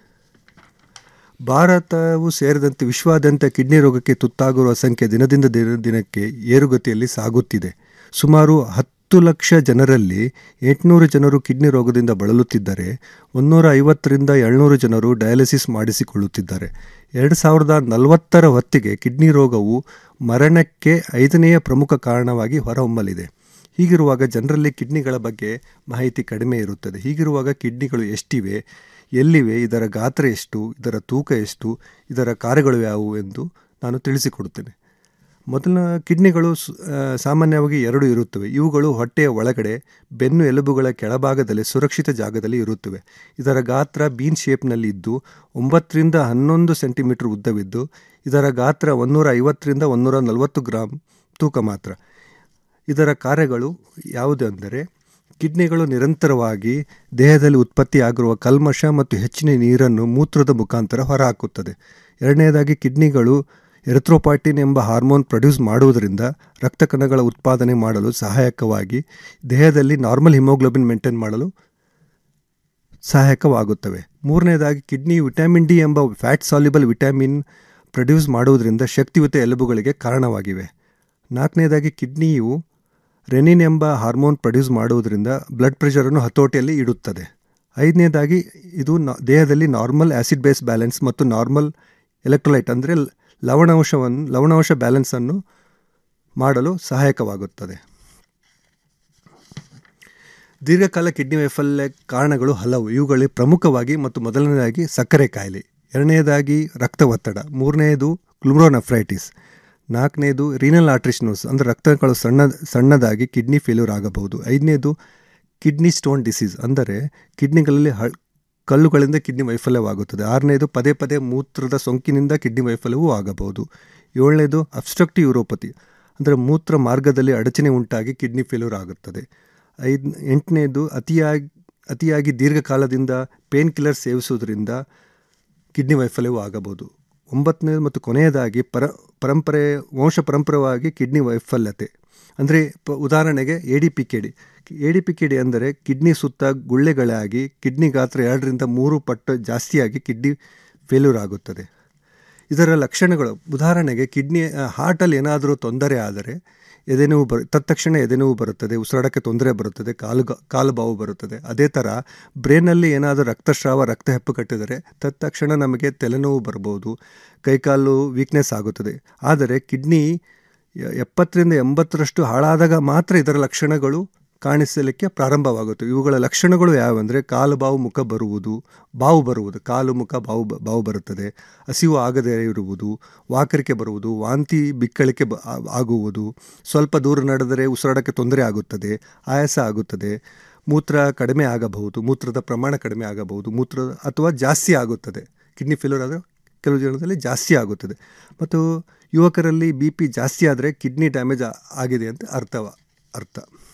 ಭಾರತವು ಸೇರಿದಂತೆ ವಿಶ್ವಾದ್ಯಂತ ಕಿಡ್ನಿ ರೋಗಕ್ಕೆ ತುತ್ತಾಗಿರುವ ಸಂಖ್ಯೆ ದಿನದಿಂದ ದಿನ ದಿನಕ್ಕೆ ಏರುಗತಿಯಲ್ಲಿ ಸಾಗುತ್ತಿದೆ ಸುಮಾರು ಹತ್ತು ಲಕ್ಷ ಜನರಲ್ಲಿ ಎಂಟುನೂರು ಜನರು ಕಿಡ್ನಿ ರೋಗದಿಂದ ಬಳಲುತ್ತಿದ್ದರೆ ಮುನ್ನೂರ ಐವತ್ತರಿಂದ ಏಳ್ನೂರು ಜನರು ಡಯಾಲಿಸಿಸ್ ಮಾಡಿಸಿಕೊಳ್ಳುತ್ತಿದ್ದಾರೆ ಎರಡು ಸಾವಿರದ ನಲವತ್ತರ ಹೊತ್ತಿಗೆ ಕಿಡ್ನಿ ರೋಗವು ಮರಣಕ್ಕೆ ಐದನೆಯ ಪ್ರಮುಖ ಕಾರಣವಾಗಿ ಹೊರಹೊಮ್ಮಲಿದೆ ಹೀಗಿರುವಾಗ ಜನರಲ್ಲಿ ಕಿಡ್ನಿಗಳ ಬಗ್ಗೆ ಮಾಹಿತಿ ಕಡಿಮೆ ಇರುತ್ತದೆ ಹೀಗಿರುವಾಗ ಕಿಡ್ನಿಗಳು ಎಷ್ಟಿವೆ ಎಲ್ಲಿವೆ ಇದರ ಗಾತ್ರ ಎಷ್ಟು ಇದರ ತೂಕ ಎಷ್ಟು ಇದರ ಕಾರ್ಯಗಳು ಯಾವುವು ಎಂದು ನಾನು ತಿಳಿಸಿಕೊಡುತ್ತೇನೆ ಮೊದಲ ಕಿಡ್ನಿಗಳು ಸ್- ಆ, ಸಾಮಾನ್ಯವಾಗಿ ಎರಡು ಇರುತ್ತವೆ ಇವುಗಳು ಹೊಟ್ಟೆಯ ಒಳಗಡೆ ಬೆನ್ನು ಎಲುಬುಗಳ ಕೆಳಭಾಗದಲ್ಲಿ ಸುರಕ್ಷಿತ ಜಾಗದಲ್ಲಿ ಇರುತ್ತವೆ ಇದರ ಗಾತ್ರ ಬೀನ್ ಶೇಪ್ನಲ್ಲಿ ಇದ್ದು ಒಂಬತ್ತರಿಂದ ಹನ್ನೊಂದು ಸೆಂಟಿಮೀಟರ್ ಉದ್ದವಿದ್ದು ಇದರ ಗಾತ್ರ ಒಂದೂರ ಐವತ್ತರಿಂದ ಒಂದೂರ ನಲವತ್ತು ಗ್ರಾಮ್ ತೂಕ ಮಾತ್ರ ಇದರ ಕಾರ್ಯಗಳು ಯಾವುದೆಂದರೆ ಕಿಡ್ನಿಗಳು ನಿರಂತರವಾಗಿ ದೇಹದಲ್ಲಿ ಉತ್ಪತ್ತಿಯಾಗಿರುವ ಕಲ್ಮಶ ಮತ್ತು ಹೆಚ್ಚಿನ ನೀರನ್ನು ಮೂತ್ರದ ಮುಖಾಂತರ ಹೊರಹಾಕುತ್ತದೆ ಎರಡನೆಯದಾಗಿ ಕಿಡ್ನಿಗಳು ಎರಿಥ್ರೋಪಾಟಿನ್ ಎಂಬ ಹಾರ್ಮೋನ್ ಪ್ರೊಡ್ಯೂಸ್ ಮಾಡುವುದರಿಂದ ರಕ್ತ ಕಣಗಳ ಉತ್ಪಾದನೆ ಮಾಡಲು ಸಹಾಯಕವಾಗಿ ದೇಹದಲ್ಲಿ ನಾರ್ಮಲ್ ಹಿಮೋಗ್ಲೋಬಿನ್ ಮೇಂಟೈನ್ ಮಾಡಲು ಸಹಾಯಕವಾಗುತ್ತವೆ ಮೂರನೇದಾಗಿ ಕಿಡ್ನಿ ವಿಟಮಿನ್ ಡಿ ಎಂಬ ಫ್ಯಾಟ್ ಸಾಲ್ಯುಬಲ್ ವಿಟಮಿನ್ ಪ್ರೊಡ್ಯೂಸ್ ಮಾಡುವುದರಿಂದ ಶಕ್ತಿಯುತ ಎಲುಬುಗಳಿಗೆ ಕಾರಣವಾಗಿವೆ ನಾಲ್ಕನೇದಾಗಿ ಕಿಡ್ನಿಯು ರೆನಿನ್ ಎಂಬ ಹಾರ್ಮೋನ್ ಪ್ರೊಡ್ಯೂಸ್ ಮಾಡುವುದರಿಂದ ಬ್ಲಡ್ ಪ್ರೆಷರನ್ನು ಹತೋಟಿಯಲ್ಲಿ ಇಡುತ್ತದೆ ಐದನೇದಾಗಿ ಇದು ನ ದೇಹದಲ್ಲಿ ನಾರ್ಮಲ್ ಆ್ಯಸಿಡ್ ಬೇಸ್ ಬ್ಯಾಲೆನ್ಸ್ ಮತ್ತು ನಾರ್ಮಲ್ ಎಲೆಕ್ಟ್ರೋಲೈಟ್ ಅಂದರೆ ಲವಣಾಂಶವನ್ನು ಲವಣಾಂಶ ಬ್ಯಾಲೆನ್ಸನ್ನು ಮಾಡಲು ಸಹಾಯಕವಾಗುತ್ತದೆ ದೀರ್ಘಕಾಲ ಕಿಡ್ನಿ ವೈಫಲ್ಯ ಕಾರಣಗಳು ಹಲವು ಇವುಗಳಲ್ಲಿ ಪ್ರಮುಖವಾಗಿ ಮತ್ತು ಮೊದಲನೇದಾಗಿ ಸಕ್ಕರೆ ಕಾಯಿಲೆ ಎರಡನೆಯದಾಗಿ ರಕ್ತ ಒತ್ತಡ ಮೂರನೆಯದು ಕ್ಲುಮ್ರೋನಫ್ರೈಟಿಸ್ ನಾಲ್ಕನೇದು ರೀನಲ್ ಆರ್ಟ್ರಿಸ್ನೋಸ್ ಅಂದರೆ ರಕ್ತಗಳು ಸಣ್ಣ ಸಣ್ಣದಾಗಿ ಕಿಡ್ನಿ ಫೇಲ್ಯೂರ್ ಆಗಬಹುದು ಐದನೇದು ಕಿಡ್ನಿ ಸ್ಟೋನ್ ಡಿಸೀಸ್ ಅಂದರೆ ಕಿಡ್ನಿಗಳಲ್ಲಿ ಹಳ್ ಕಲ್ಲುಗಳಿಂದ ಕಿಡ್ನಿ ವೈಫಲ್ಯವಾಗುತ್ತದೆ ಆರನೇದು ಪದೇ ಪದೇ ಮೂತ್ರದ ಸೋಂಕಿನಿಂದ ಕಿಡ್ನಿ ವೈಫಲ್ಯವೂ ಆಗಬಹುದು ಏಳನೇದು ಅಬ್ಸ್ಟ್ರಕ್ಟಿವ್ ಯೂರೋಪತಿ ಅಂದರೆ ಮೂತ್ರ ಮಾರ್ಗದಲ್ಲಿ ಅಡಚಣೆ ಉಂಟಾಗಿ ಕಿಡ್ನಿ ಫೇಲ್ಯೂರ್ ಆಗುತ್ತದೆ ಐದು ಎಂಟನೇದು ಅತಿಯಾಗಿ ಅತಿಯಾಗಿ ದೀರ್ಘಕಾಲದಿಂದ ಪೇನ್ ಕಿಲ್ಲರ್ ಸೇವಿಸುವುದರಿಂದ ಕಿಡ್ನಿ ವೈಫಲ್ಯವೂ ಆಗಬಹುದು ಒಂಬತ್ತನೇದು ಮತ್ತು ಕೊನೆಯದಾಗಿ ಪರ ಪರಂಪರೆ ವಂಶ ಪರಂಪರವಾಗಿ ಕಿಡ್ನಿ ವೈಫಲ್ಯತೆ ಅಂದರೆ ಪ ಉದಾಹರಣೆಗೆ A D P K D A D P K D ಅಂದರೆ ಕಿಡ್ನಿ ಸುತ್ತ ಗುಳ್ಳೆಗಳಾಗಿ ಕಿಡ್ನಿ ಗಾತ್ರ ಎರಡರಿಂದ ಮೂರು ಪಟ್ಟು ಜಾಸ್ತಿಯಾಗಿ ಕಿಡ್ನಿ ಫೇಲ್ಯೂರ್ ಆಗುತ್ತದೆ ಇದರ ಲಕ್ಷಣಗಳು ಉದಾಹರಣೆಗೆ ಕಿಡ್ನಿ ಹಾರ್ಟಲ್ಲಿ ಏನಾದರೂ ತೊಂದರೆ ಆದರೆ ಎದೆನೋವು ಬರು ತತ್ಕ್ಷಣ ಎದೆನೋವು ಬರುತ್ತದೆ ಉಸಿರಾಡೋಕ್ಕೆ ತೊಂದರೆ ಬರುತ್ತದೆ ಕಾಲು ಕಾಲು ಬಾವು ಬರುತ್ತದೆ ಅದೇ ಥರ ಬ್ರೈನಲ್ಲಿ ಏನಾದರೂ ರಕ್ತಸ್ರಾವ ರಕ್ತ ಹೆಪ್ಪು ಕಟ್ಟಿದರೆ ತತ್ಕ್ಷಣ ನಮಗೆ ತಲೆನೋವು ಬರ್ಬೋದು ಕೈಕಾಲು ವೀಕ್ನೆಸ್ ಆಗುತ್ತದೆ ಆದರೆ ಕಿಡ್ನಿ ಎಪ್ಪತ್ತರಿಂದ ಎಂಬತ್ತರಷ್ಟು ಹಾಳಾದಾಗ ಮಾತ್ರ ಇದರ ಲಕ್ಷಣಗಳು ಕಾಣಿಸಲಿಕ್ಕೆ ಪ್ರಾರಂಭವಾಗುತ್ತೆ ಇವುಗಳ ಲಕ್ಷಣಗಳು ಯಾವಂದರೆ ಕಾಲು ಬಾವು ಮುಖ ಬರುವುದು ಬಾವು ಬರುವುದು ಕಾಲು ಮುಖ ಬಾವು ಬಾವು ಬರುತ್ತದೆ ಹಸಿವು ಆಗದೇ ಇರುವುದು ವಾಕರಿಕೆ ಬರುವುದು ವಾಂತಿ ಬಿಕ್ಕಳಿಕೆ ಬ ಆಗುವುದು ಸ್ವಲ್ಪ ದೂರ ನಡೆದರೆ ಉಸಿರಾಡೋಕ್ಕೆ ತೊಂದರೆ ಆಗುತ್ತದೆ ಆಯಾಸ ಆಗುತ್ತದೆ ಮೂತ್ರ ಕಡಿಮೆ ಆಗಬಹುದು ಮೂತ್ರದ ಪ್ರಮಾಣ ಕಡಿಮೆ ಆಗಬಹುದು ಮೂತ್ರ ಅಥವಾ ಜಾಸ್ತಿ ಆಗುತ್ತದೆ ಕಿಡ್ನಿ ಫೇಲ್ಯೂರ್ ಆದರೆ ಕೆಲವು ಜನದಲ್ಲಿ ಜಾಸ್ತಿ ಆಗುತ್ತದೆ ಮತ್ತು ಯುವಕರಲ್ಲಿ ಬಿ ಪಿ ಜಾಸ್ತಿ ಆದರೆ ಕಿಡ್ನಿ ಡ್ಯಾಮೇಜ್ ಆಗಿದೆ ಅಂತ ಅರ್ಥವ ಅರ್ಥ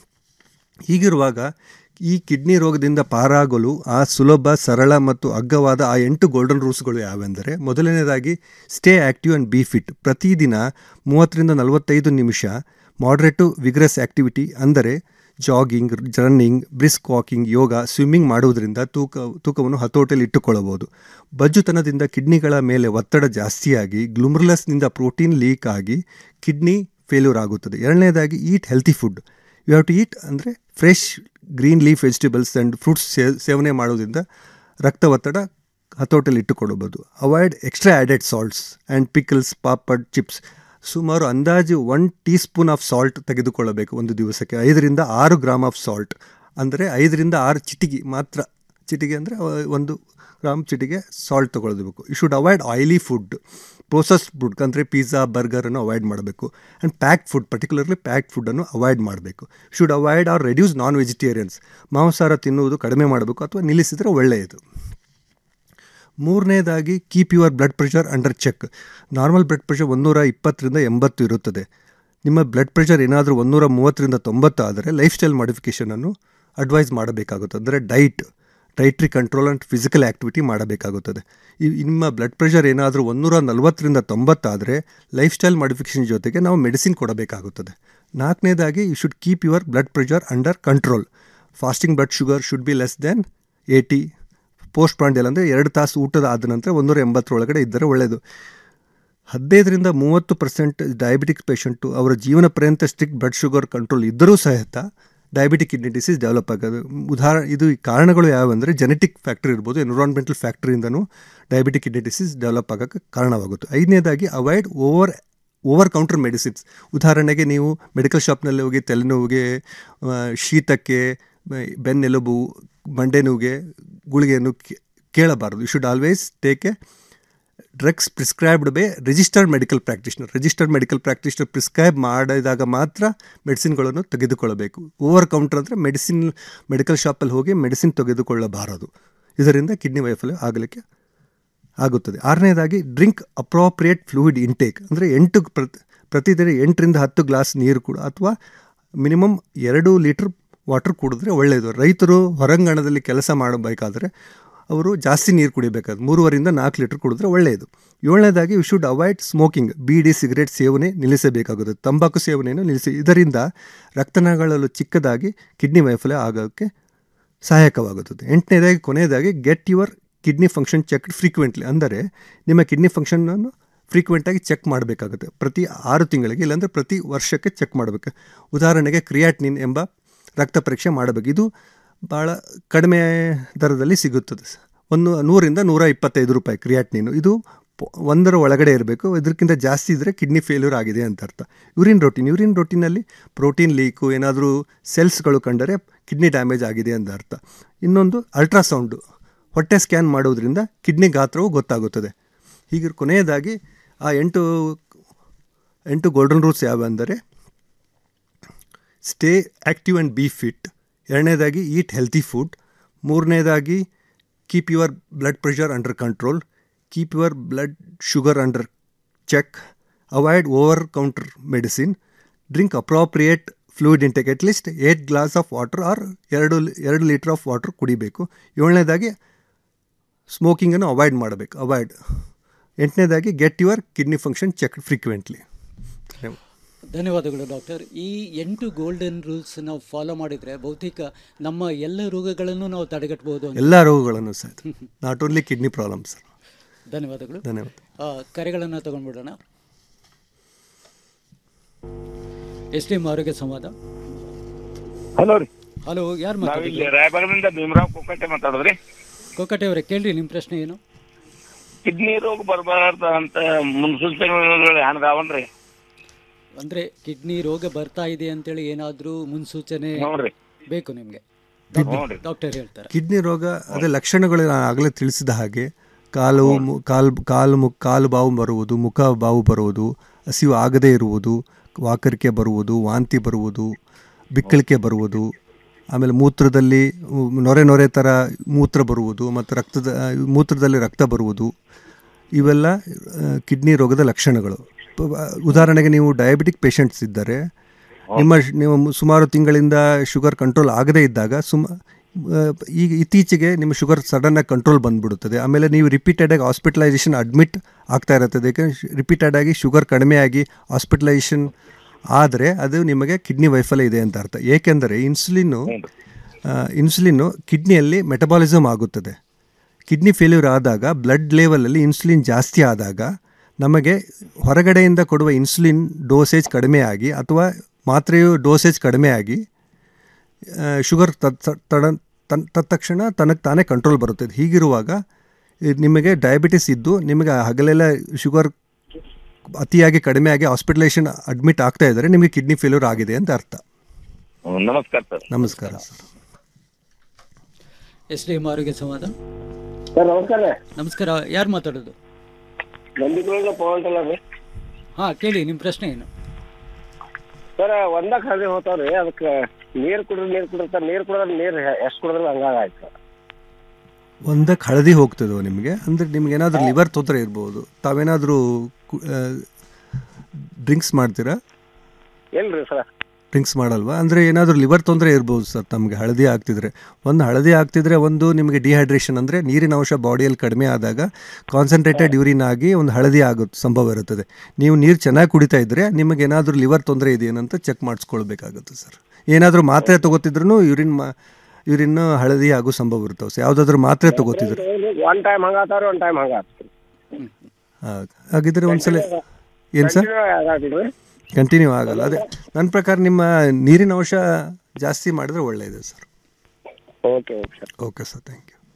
ಹೀಗಿರುವಾಗ ಈ ಕಿಡ್ನಿ ರೋಗದಿಂದ ಪಾರಾಗಲು ಆ ಸುಲಭ ಸರಳ ಮತ್ತು ಅಗ್ಗವಾದ ಆ ಎಂಟು ಗೋಲ್ಡನ್ ರೂಲ್ಸ್ಗಳು ಯಾವೆಂದರೆ ಮೊದಲನೇದಾಗಿ stay active and be fit ಪ್ರತಿದಿನ ಮೂವತ್ತರಿಂದ ನಲವತ್ತೈದು ನಿಮಿಷ ಮಾಡ್ರೇಟು ವಿಗ್ರೆಸ್ ಆ್ಯಕ್ಟಿವಿಟಿ ಅಂದರೆ jogging running brisk walking yoga swimming ಮಾಡುವುದರಿಂದ ತೂಕ ತೂಕವನ್ನು ಹತೋಟಿಯಲ್ಲಿ ಇಟ್ಟುಕೊಳ್ಳಬಹುದು ಬಜ್ಜುತನದಿಂದ ಕಿಡ್ನಿಗಳ ಮೇಲೆ ಒತ್ತಡ ಜಾಸ್ತಿಯಾಗಿ ಗ್ಲುಮ್ರಲಸ್ನಿಂದ ಪ್ರೋಟೀನ್ ಲೀಕ್ ಆಗಿ ಕಿಡ್ನಿ ಫೇಲ್ಯೂರ್ ಆಗುತ್ತದೆ ಎರಡನೇದಾಗಿ eat healthy food you have to eat ಅಂದರೆ fresh green leaf vegetables and fruits ಸೇ ಸೇವನೆ ಮಾಡೋದ್ರಿಂದ ರಕ್ತ ಒತ್ತಡ ಹತೋಟಿಯಲ್ಲಿ ಇಟ್ಟುಕೊಡಬಹುದು avoid extra added salts and pickles papad chips ಸುಮಾರು ಅಂದಾಜು one teaspoon of salt ತೆಗೆದುಕೊಳ್ಳಬೇಕು ಒಂದು ದಿವಸಕ್ಕೆ ಐದರಿಂದ ಆರು ಗ್ರಾಮ್ ಆಫ್ ಸಾಲ್ಟ್ ಅಂದರೆ ಐದರಿಂದ ಆರು ಚಿಟಿಗೆ ಮಾತ್ರ ಚಿಟಿಗೆ ಅಂದರೆ ಒಂದು ಗ್ರಾಮ್ ಚಿಟಿಗೆ ಸಾಲ್ಟ್ ತೊಗೊಳ್ಬೇಕು you should avoid oily food processed food ಅಂದರೆ ಪಿಜ್ಜಾ ಬರ್ಗರನ್ನು ಅವಾಯ್ಡ್ ಮಾಡಬೇಕು and packed food particularly packed ಫುಡ್ಡನ್ನು ಅವಾಯ್ಡ್ ಮಾಡಬೇಕು should avoid or reduce non vegetarians ಮಾಂಸಾಹಾರ ತಿನ್ನುವುದು ಕಡಿಮೆ ಮಾಡಬೇಕು ಅಥವಾ ನಿಲ್ಲಿಸಿದರೆ ಒಳ್ಳೆಯದು ಮೂರನೇದಾಗಿ keep your blood pressure under check normal blood pressure ಒಂದೂರ ಇಪ್ಪತ್ತರಿಂದ ಎಂಬತ್ತು ಇರುತ್ತದೆ ನಿಮ್ಮ ಬ್ಲಡ್ ಪ್ರೆಷರ್ ಏನಾದರೂ ಒಂದೂರ ಮೂವತ್ತರಿಂದ ತೊಂಬತ್ತು ಆದರೆ ಲೈಫ್ ಸ್ಟೈಲ್ ಮಾಡಿಫಿಕೇಷನನ್ನು ಅಡ್ವೈಸ್ ಮಾಡಬೇಕಾಗುತ್ತದೆ ಅಂದರೆ diet dietary control and physical activity ಮಾಡಬೇಕಾಗುತ್ತದೆ ಈ ನಿಮ್ಮ ಬ್ಲಡ್ ಪ್ರೆಷರ್ ಏನಾದರೂ ಒಂದೂರ ನಲವತ್ತರಿಂದ ತೊಂಬತ್ತಾದರೆ ಲೈಫ್ ಸ್ಟೈಲ್ ಮಾಡಿಫಿಕೇಷನ್ ಜೊತೆಗೆ ನಾವು ಮೆಡಿಸಿನ್ ಕೊಡಬೇಕಾಗುತ್ತದೆ ನಾಲ್ಕನೇದಾಗಿ you should keep your blood pressure under control fasting blood sugar should be less than eighty post prandial ಅಂದರೆ ಎರಡು ತಾಸು ಊಟದ ಆದ ನಂತರ ಒಂದೂರ ಎಂಬತ್ತರೊಳಗಡೆ ಇದ್ದರೆ ಒಳ್ಳೆಯದು ಹದಿನೈದರಿಂದ ಮೂವತ್ತು ಪರ್ಸೆಂಟ್ ಡಯಾಬಿಟಿಕ್ ಪೇಷಂಟು ಅವರ ಜೀವನ ಪರ್ಯಂತ ಸ್ಟ್ರಿಕ್ಟ್ ಬ್ಲಡ್ ಶುಗರ್ ಕಂಟ್ರೋಲ್ ಇದ್ದರೂ ಸಹಿತ ಡಯಾಬಿಟಿಕ್ ಕಿಡ್ನಿ ಡಿಸೀಸ್ ಡೆವಲಪ್ ಆಗೋದು ಉದಾಹರಣೆ ಇದು ಕಾರಣಗಳು ಯಾವಂದರೆ ಜೆನೆಟಿಕ್ ಫ್ಯಾಕ್ಟರ್ ಇರ್ಬೋದು ಎನ್ವಿರಾನ್ಮೆಂಟಲ್ ಫ್ಯಾಕ್ಟ್ರಿಯಿಂದನೂ ಡಯಾಬಿಟಿಕ್ ಕಿಡ್ನಿ ಡಿಸೀಸ್ ಡೆವಲಪ್ ಆಗೋಕ್ಕೆ ಕಾರಣವಾಗುತ್ತೆ ಐದನೇದಾಗಿ avoid over over counter medicines ಉದಾಹರಣೆಗೆ ನೀವು ಮೆಡಿಕಲ್ ಶಾಪ್ನಲ್ಲಿ ಹೋಗಿ ತಲೆನೋವಿಗೆ ಶೀತಕ್ಕೆ ಬೆನ್ನೆಲುಬು ಮಂಡೆ ನೋವಿಗೆ ಗುಳಿಗೆಯನ್ನು ಕೇಳಬಾರದು you should always take a drugs prescribed by registered medical practitioner registered medical practitioner prescribe ಮಾಡಿದಾಗ ಮಾತ್ರ ಮೆಡಿಸಿನ್ಗಳನ್ನು ತೆಗೆದುಕೊಳ್ಳಬೇಕು ಓವರ್ ಕೌಂಟರ್ ಅಂದರೆ ಮೆಡಿಸಿನ್ ಮೆಡಿಕಲ್ ಶಾಪಲ್ಲಿ ಹೋಗಿ ಮೆಡಿಸಿನ್ ತೆಗೆದುಕೊಳ್ಳಬಾರದು ಇದರಿಂದ ಕಿಡ್ನಿ ವೈಫಲ್ಯ ಆಗಲಿಕ್ಕೆ ಆಗುತ್ತದೆ ಆರನೇದಾಗಿ ಡ್ರಿಂಕ್ ಅಪ್ರೋಪ್ರಿಯೇಟ್ ಫ್ಲೂಯಿಡ್ ಇಂಟೇಕ್ ಅಂದರೆ ಎಂಟು ಪ್ರತಿ ಪ್ರತಿದಿನ ಎಂಟರಿಂದ ಹತ್ತು ಗ್ಲಾಸ್ ನೀರು ಕೂಡ ಅಥವಾ ಮಿನಿಮಮ್ ಎರಡು ಲೀಟ್ರ್ ವಾಟರ್ ಕುಡಿದ್ರೆ ಒಳ್ಳೆಯದು ರೈತರು ಹೊರಾಂಗಣದಲ್ಲಿ ಕೆಲಸ ಮಾಡಬೇಕಾದ್ರೆ ಅವರು ಜಾಸ್ತಿ ನೀರು ಕುಡಿಬೇಕಾದ್ರೆ ಮೂರುವರಿಂದ ನಾಲ್ಕು ಲೀಟ್ರ್ ಕುಡಿದ್ರೆ ಒಳ್ಳೆಯದು ಏಳನೇದಾಗಿ you should avoid smoking beedi cigarette ಸೇವನೆ ನಿಲ್ಲಿಸಬೇಕಾಗುತ್ತದೆ ತಂಬಾಕು ಸೇವನೆಯನ್ನು ನಿಲ್ಲಿಸಿ ಇದರಿಂದ ರಕ್ತನಾಳಗಳು ಚಿಕ್ಕದಾಗಿ ಕಿಡ್ನಿ ವೈಫಲ್ಯ ಆಗೋಕ್ಕೆ ಸಹಾಯಕವಾಗುತ್ತದೆ ಎಂಟನೇದಾಗಿ ಕೊನೆಯದಾಗಿ get your kidney function check frequently ಅಂದರೆ ನಿಮ್ಮ ಕಿಡ್ನಿ ಫಂಕ್ಷನನ್ನು ಫ್ರೀಕ್ವೆಂಟಾಗಿ ಚೆಕ್ ಮಾಡಬೇಕಾಗುತ್ತೆ ಪ್ರತಿ ಆರು ತಿಂಗಳಿಗೆ ಇಲ್ಲಾಂದರೆ ಪ್ರತಿ ವರ್ಷಕ್ಕೆ ಚೆಕ್ ಮಾಡಬೇಕು ಉದಾಹರಣೆಗೆ ಕ್ರಿಯಾಟ್ನಿನ್ ಎಂಬ ರಕ್ತ ಪರೀಕ್ಷೆ ಮಾಡಬೇಕು ಇದು ಭಾಳ ಕಡಿಮೆ ದರದಲ್ಲಿ ಸಿಗುತ್ತದೆ ಒಂದು ನೂರಿಂದ ನೂರ ಇಪ್ಪತ್ತೈದು ರೂಪಾಯಿ ಕ್ರಿಯಾಟ್ನಿನು ಇದು ಒಂದರ ಒಳಗಡೆ ಇರಬೇಕು ಇದಕ್ಕಿಂತ ಜಾಸ್ತಿ ಇದ್ದರೆ ಕಿಡ್ನಿ ಫೇಲ್ಯೂರ್ ಆಗಿದೆ ಅಂತ ಅರ್ಥ ಯೂರಿನ್ ರೋಟಿನ್ ಯೂರಿನ್ ರೋಟಿನಲ್ಲಿ ಪ್ರೋಟೀನ್ ಲೀಕು ಏನಾದರೂ ಸೆಲ್ಸ್ಗಳು ಕಂಡರೆ ಕಿಡ್ನಿ ಡ್ಯಾಮೇಜ್ ಆಗಿದೆ ಅಂತ ಅರ್ಥ ಇನ್ನೊಂದು ಅಲ್ಟ್ರಾಸೌಂಡು ಹೊಟ್ಟೆ ಸ್ಕ್ಯಾನ್ ಮಾಡೋದ್ರಿಂದ ಕಿಡ್ನಿ ಗಾತ್ರವು ಗೊತ್ತಾಗುತ್ತದೆ ಹೀಗೆ ಕೊನೆಯದಾಗಿ ಆ ಎಂಟು ಎಂಟು ಗೋಲ್ಡನ್ ರೂಲ್ಸ್ ಯಾವ ಅಂದರೆ stay active and be fit ಎರಡನೇದಾಗಿ ಈಟ್ ಹೆಲ್ತಿ ಫುಡ್ ಮೂರನೇದಾಗಿ keep your blood pressure under control keep your blood sugar under check avoid over counter medicine drink appropriate fluid intake at least eight glass of water or ಎರಡು ಎರಡು litre of water ಕುಡಿಬೇಕು ಏಳನೇದಾಗಿ ಸ್ಮೋಕಿಂಗನ್ನು avoid ಮಾಡಬೇಕು avoid ಎಂಟನೇದಾಗಿ get your kidney function check frequently ಧನ್ಯವಾದಗಳು doctor ಈ ಎಂಟು ಗೋಲ್ಡನ್ ರೂಲ್ಸ್ ನಾವು ಫಾಲೋ ಮಾಡಿದರೆ ಬಹುತೇಕ ನಮ್ಮ ಎಲ್ಲ ರೋಗಗಳನ್ನು ನಾವು ತಡೆಗಟ್ಟಬಹುದು ಅಂತ ಎಲ್ಲ ರೋಗಗಳನ್ನು ಸಹ ನಾಟ್ ಓನ್ಲಿ ಕಿಡ್ನಿ ಪ್ರಾಬ್ಲಮ್ಸ್ ಧನ್ಯವಾದಗಳು ಧನ್ಯವಾದ ಆ, ಕರೆಗಳನ್ನು ತಗೊಂಡ್ಬಿಡೋಣ ಎಸ್ ಡಿ ಎಂ ಆರೋಗ್ಯ ಸಂವಾದ ಹಲೋ ರೀ ಹಲೋ ಯಾರು ನಾವಿಲ್ಲಿ ಮಾತಾಡೋದು ರಾಯಬಾಗದಿಂದ ಭೀಮರಾವ್ ಕುಕ್ಕಟ್ಟೆ ಮಾತಾಡೋದ್ರಿ ಕೋಕಟೆ ಅವರೇ ಕೇಳ್ರಿ ನಿಮ್ಮ ಪ್ರಶ್ನೆ ಏನು ಕಿಡ್ನಿ ರೋಗ ಬರಬಾರ್ದ ಅಂತ ಮುನ್ಸೂಚನೆಗಳು ಹ್ಯಾಂಗಾವನ್ರಿ ಅಂದ್ರೆ ಕಿಡ್ನಿ ರೋಗ ಬರ್ತಾ ಇದೆ ಅಂತೇಳಿ ಏನಾದರೂ ಮುನ್ಸೂಚನೆ ನೋಡ್ರಿ. ಬೇಕು ನಿಮಗೆ ನೋಡ್ರಿ. ಡಾಕ್ಟರ್ ಹೇಳ್ತಾರೆ ಕಿಡ್ನಿ ರೋಗ ಅದೇ ಲಕ್ಷಣಗಳು ನಾನು ಆಗಲೇ ತಿಳಿಸಿದ ಹಾಗೆ ಕಾಲು ಮು- ಕಾಲು ಕಾಲು ಮು ಕಾಲು ಬಾವು ಬರುವುದು ಮುಖ ಬಾವು ಬರುವುದು ಹಸಿವು ಆಗದೇ ಇರುವುದು ವಾಕರಿಕೆ ಬರುವುದು ವಾಂತಿ ಬರುವುದು ಬಿಕ್ಕಳಿಕೆ ಬರುವುದು ಆಮೇಲೆ ಮೂತ್ರದಲ್ಲಿ ಉ- ನೊರೆ ನೊರೆ ಥರ ಮೂತ್ರ ಬರುವುದು ಮತ್ತು ರಕ್ತದ ಮೂತ್ರದಲ್ಲಿ ರಕ್ತ ಬರುವುದು ಇವೆಲ್ಲ ಆ, ಕಿಡ್ನಿ ರೋಗದ ಲಕ್ಷಣಗಳು ಪ- ಉದಾಹರಣೆಗೆ ನೀವು ಡಯಾಬಿಟಿಕ್ ಪೇಷಂಟ್ಸ್ ಇದ್ದರೆ ನಿಮ್ಮ ಶ್- ನೀವು ಮು- ಸುಮಾರು ತಿಂಗಳಿಂದ ಶುಗರ್ ಕಂಟ್ರೋಲ್ ಆಗದೇ ಇದ್ದಾಗ ಸುಮ ಆ, ಈಗ ಇತ್ತೀಚೆಗೆ ನಿಮ್ಮ ಶುಗರ್ ಸಡನ್ನಾಗಿ ಕಂಟ್ರೋಲ್ ಬಂದ್ಬಿಡುತ್ತದೆ ಆಮೇಲೆ ನೀವು ರಿಪೀಟೆಡಾಗಿ ಹಾಸ್ಪಿಟಲೈಸೇಷನ್ ಅಡ್ಮಿಟ್ ಆಗ್ತಾ ಇರುತ್ತದೆ ಯಾಕಂದರೆ ರಿಪೀಟೆಡ್ ಆಗಿ ಶುಗರ್ ಕಡಿಮೆಯಾಗಿ ಹಾಸ್ಪಿಟಲೈಸೇಷನ್ ಆದರೆ ಅದು ನಿಮಗೆ ಕಿಡ್ನಿ ವೈಫಲ್ಯ ಇದೆ ಅಂತ ಅರ್ಥ ಏಕೆಂದರೆ ಇನ್ಸುಲಿನ್ನು ಇನ್ಸುಲಿನ್ನು ಕಿಡ್ನಿಯಲ್ಲಿ ಮೆಟಬಾಲಿಸಮ್ ಆಗುತ್ತದೆ ಕಿಡ್ನಿ ಫೇಲ್ಯೂರ್ ಆದಾಗ ಬ್ಲಡ್ ಲೆವೆಲಲ್ಲಿ ಇನ್ಸುಲಿನ್ ಜಾಸ್ತಿ ಆದಾಗ ನಮಗೆ ಹೊರಗಡೆಯಿಂದ ಕೊಡುವ ಇನ್ಸುಲಿನ್ ಡೋಸೇಜ್ ಕಡಿಮೆಯಾಗಿ ಅಥವಾ ಮಾತ್ರೆಯು ಡೋಸೇಜ್ ಕಡಿಮೆಯಾಗಿ ಶುಗರ್ ತಡ ತನ್ ತತ್ಕ್ಷಣ ತನಗೆ ತಾನೇ ಕಂಟ್ರೋಲ್ ಬರುತ್ತದೆ ಹೀಗಿರುವಾಗ ಇದ್ ನಿಮಗೆ ಡಯಾಬಿಟಿಸ್ ಇದ್ದು ನಿಮಗೆ ಹಗಲೆಲ್ಲ ಶುಗರ್ ಅತಿಯಾಗಿ ಕಡಿಮೆಯಾಗಿ ಹಾಸ್ಪಿಟಲೈಸೇಷನ್ ಅಡ್ಮಿಟ್ ಆಗ್ತಾ ಇದ್ದರೆ ನಿಮಗೆ ಕಿಡ್ನಿ ಫೇಲ್ಯೂರ್ ಆಗಿದೆ ಅಂತ ಅರ್ಥ ನಮಸ್ಕಾರ ಸರ್ ನಮಸ್ಕಾರ ಸರ್ ಎಸ್ ಡಿ ಎಂ ಆರೋಗ್ಯ ಸಂವಾದ ಸರ್ ನಮಸ್ಕಾರ ನಮಸ್ಕಾರ ಯಾರು ಮಾತಾಡೋದು ನಂದಿಗುಳದ ಪವನ್ ಟೆಲ್ಲರ್ ರೀ ಹಾಂ ಕೇಳಿ ನಿಮ್ಮ ಪ್ರಶ್ನೆ ಏನು ಸರ್ ಒಂದ ಖಾಲಿ ಹೋತಾವ್ರಿ ಅದಕ್ಕೆ ನೀರ್ ಕುಡ್ರಿ ನೀರ್ ಕುಡ್ರಿ ಸರ್ ನೀರ್ ಕುಡಿದ್ರೆ ನೀರ್ ಎಷ್ಟು ಕುಡಿದ್ರೆ ಹಂಗಾಗಾಯ್ತು ಒಂದಕ್ಕೆ ಹಳದಿ ಹೋಗ್ತದೋ ನಿಮಗೆ ಅಂದರೆ ನಿಮ್ಗೆ ಏನಾದರೂ ಲಿವರ್ ತೊಂದರೆ ಇರ್ಬೋದು ತಾವೇನಾದರೂ ಡ್ರಿಂಕ್ಸ್ ಮಾಡ್ತೀರಾ ಎಲ್ರಿ ಸರ್ ಡ್ರಿಂಕ್ಸ್ ಮಾಡಲ್ವಾ ಅಂದರೆ ಏನಾದರೂ ಲಿವರ್ ತೊಂದರೆ ಇರ್ಬೋದು ಸರ್ ನಮಗೆ ಹಳದಿ ಆಗ್ತಿದ್ರೆ ಒಂದು ಹಳದಿ ಆಗ್ತಿದ್ರೆ ಒಂದು ನಿಮಗೆ ಡಿಹೈಡ್ರೇಷನ್ ಅಂದರೆ ನೀರಿನ ಅಂಶ ಬಾಡಿಯಲ್ಲಿ ಕಡಿಮೆ ಆದಾಗ ಕಾನ್ಸಂಟ್ರೇಟೆಡ್ ಯೂರಿನ್ ಆಗಿ ಒಂದು ಹಳದಿ ಆಗೋ ಸಂಭವ ಇರುತ್ತದೆ ನೀವು ನೀರು ಚೆನ್ನಾಗಿ ಕುಡಿತಾ ಇದ್ದರೆ ನಿಮಗೆ ಏನಾದರೂ ಲಿವರ್ ತೊಂದರೆ ಇದೆಯೇನಂತ ಚೆಕ್ ಮಾಡಿಸ್ಕೊಳ್ಬೇಕಾಗುತ್ತೆ ಸರ್ ಏನಾದರೂ ಮಾತ್ರೆ ತಗೋತಿದ್ರು ಯೂರಿನ್ ಮಾ ಯೂರಿನ್ ಹಳದಿ ಆಗೋ ಸಂಭವ ಇರ್ತವೆ ಸರ್ ಯಾವುದಾದ್ರೂ ಮಾತ್ರೆ ತಗೋತಿದ್ರೆ ಒನ್ ಟೈಮ್ ಹಂಗಾತಾವ್ರಿ ಒನ್ ಟೈಮ್ ಹಂಗಾತ್ರಿ ಹಾಗೆ ಹಾಗಿದ್ರೆ ಒಂದ್ಸಲ ಏನು ಸರ್ ಆಗಾತಿಲ್ರಿ ಕಂಟಿನ್ಯೂ ಆಗಲ್ಲ ಅದೇ ನನ್ನ ಪ್ರಕಾರ ನಿಮ್ಮ ನೀರಿನ ಅಂಶ ಜಾಸ್ತಿ ಮಾಡಿದ್ರೆ ಒಳ್ಳೆಯದು sir okay okay sir okay sir thank you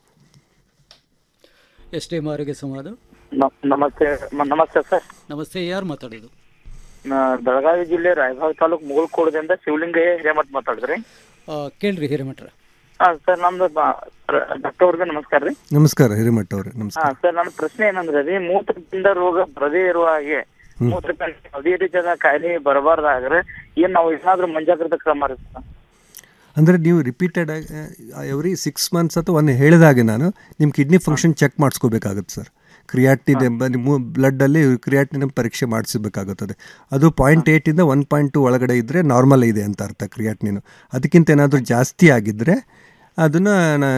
S D M ಆರೋಗ್ಯ ಸಂವಾದ ನಮಸ್ತೆ ನಮಸ್ತೆ ಸರ್ ನಮಸ್ತೆ ಯಾರು ಮಾತಾಡೋದು ಬೆಳಗಾವಿ ಜಿಲ್ಲೆ ರಾಯಭಾಗ ತಾಲೂಕು ಮುಗಲ್ಕೋಡದಿಂದ ಶಿವಲಿಂಗಯ್ಯ ಹಿರೇಮಠ್ ಮಾತಾಡಿದ್ರಿ ಆ, ಕೇಳ್ರಿ ಹಿರೇಮಠರ ಹಾ ಸರ್ ನಮ್ದು ಡಾಕ್ಟರ್ ಅವ್ರಿಗೆ ನಮಸ್ಕಾರ ರೀ ನಮಸ್ಕಾರ ಹಿರೇಮಠ ಅವರೇ ನಮಸ್ಕಾರ ಹಾ ಸರ್ ನನ್ನ ಪ್ರಶ್ನೆ ಏನಂದ್ರೆ ರೀ ಮೂತ್ರಪಿಂಡ ರೋಗ ಬರದೇ ಇರುವ ಹಾಗೆ ಮೂತ್ರಪಿಂಡ ಯಾವುದೇ ರೀತಿಯಾದ ಕಾಯಿಲೆ ಬರಬಾರ್ದಾಗ್ರೆ ಏನ್ ನಾವು ಏನಾದ್ರೂ ಮುಂಜಾಗ್ರತಾ ಕ್ರಮ ರೀ ಸರ್ ಅಂದರೆ ನೀವು ರಿಪೀಟೆಡ್ ಆಗಿ ಎವ್ರಿ ಸಿಕ್ಸ್ ಮಂತ್ಸ್ ಅಥವಾ ಒಂದು ಹೇಳಿದಾಗೆ ನಾನು ನಿಮ್ಮ ಕಿಡ್ನಿ ಫಂಕ್ಷನ್ ಚೆಕ್ ಮಾಡಿಸ್ಕೋಬೇಕಾಗುತ್ತೆ ಸರ್ ಕ್ರಿಯಾಟಿನ್ ಎಂಬ ನಿಮ್ಮ ಬ್ಲಡ್ಡಲ್ಲಿ ಕ್ರಿಯಾಟಿನ್ ಪರೀಕ್ಷೆ ಮಾಡಿಸಬೇಕಾಗುತ್ತದೆ ಅದು ಪಾಯಿಂಟ್ ಏಯ್ಟಿಂದ ಒನ್ ಪಾಯಿಂಟ್ ಟು ಒಳಗಡೆ ಇದ್ದರೆ ನಾರ್ಮಲ್ ಇದೆ ಅಂತ ಅರ್ಥ ಕ್ರಿಯಾಟಿನಿನು ಅದಕ್ಕಿಂತ ಏನಾದರೂ ಜಾಸ್ತಿ ಆಗಿದ್ದರೆ ಅದನ್ನು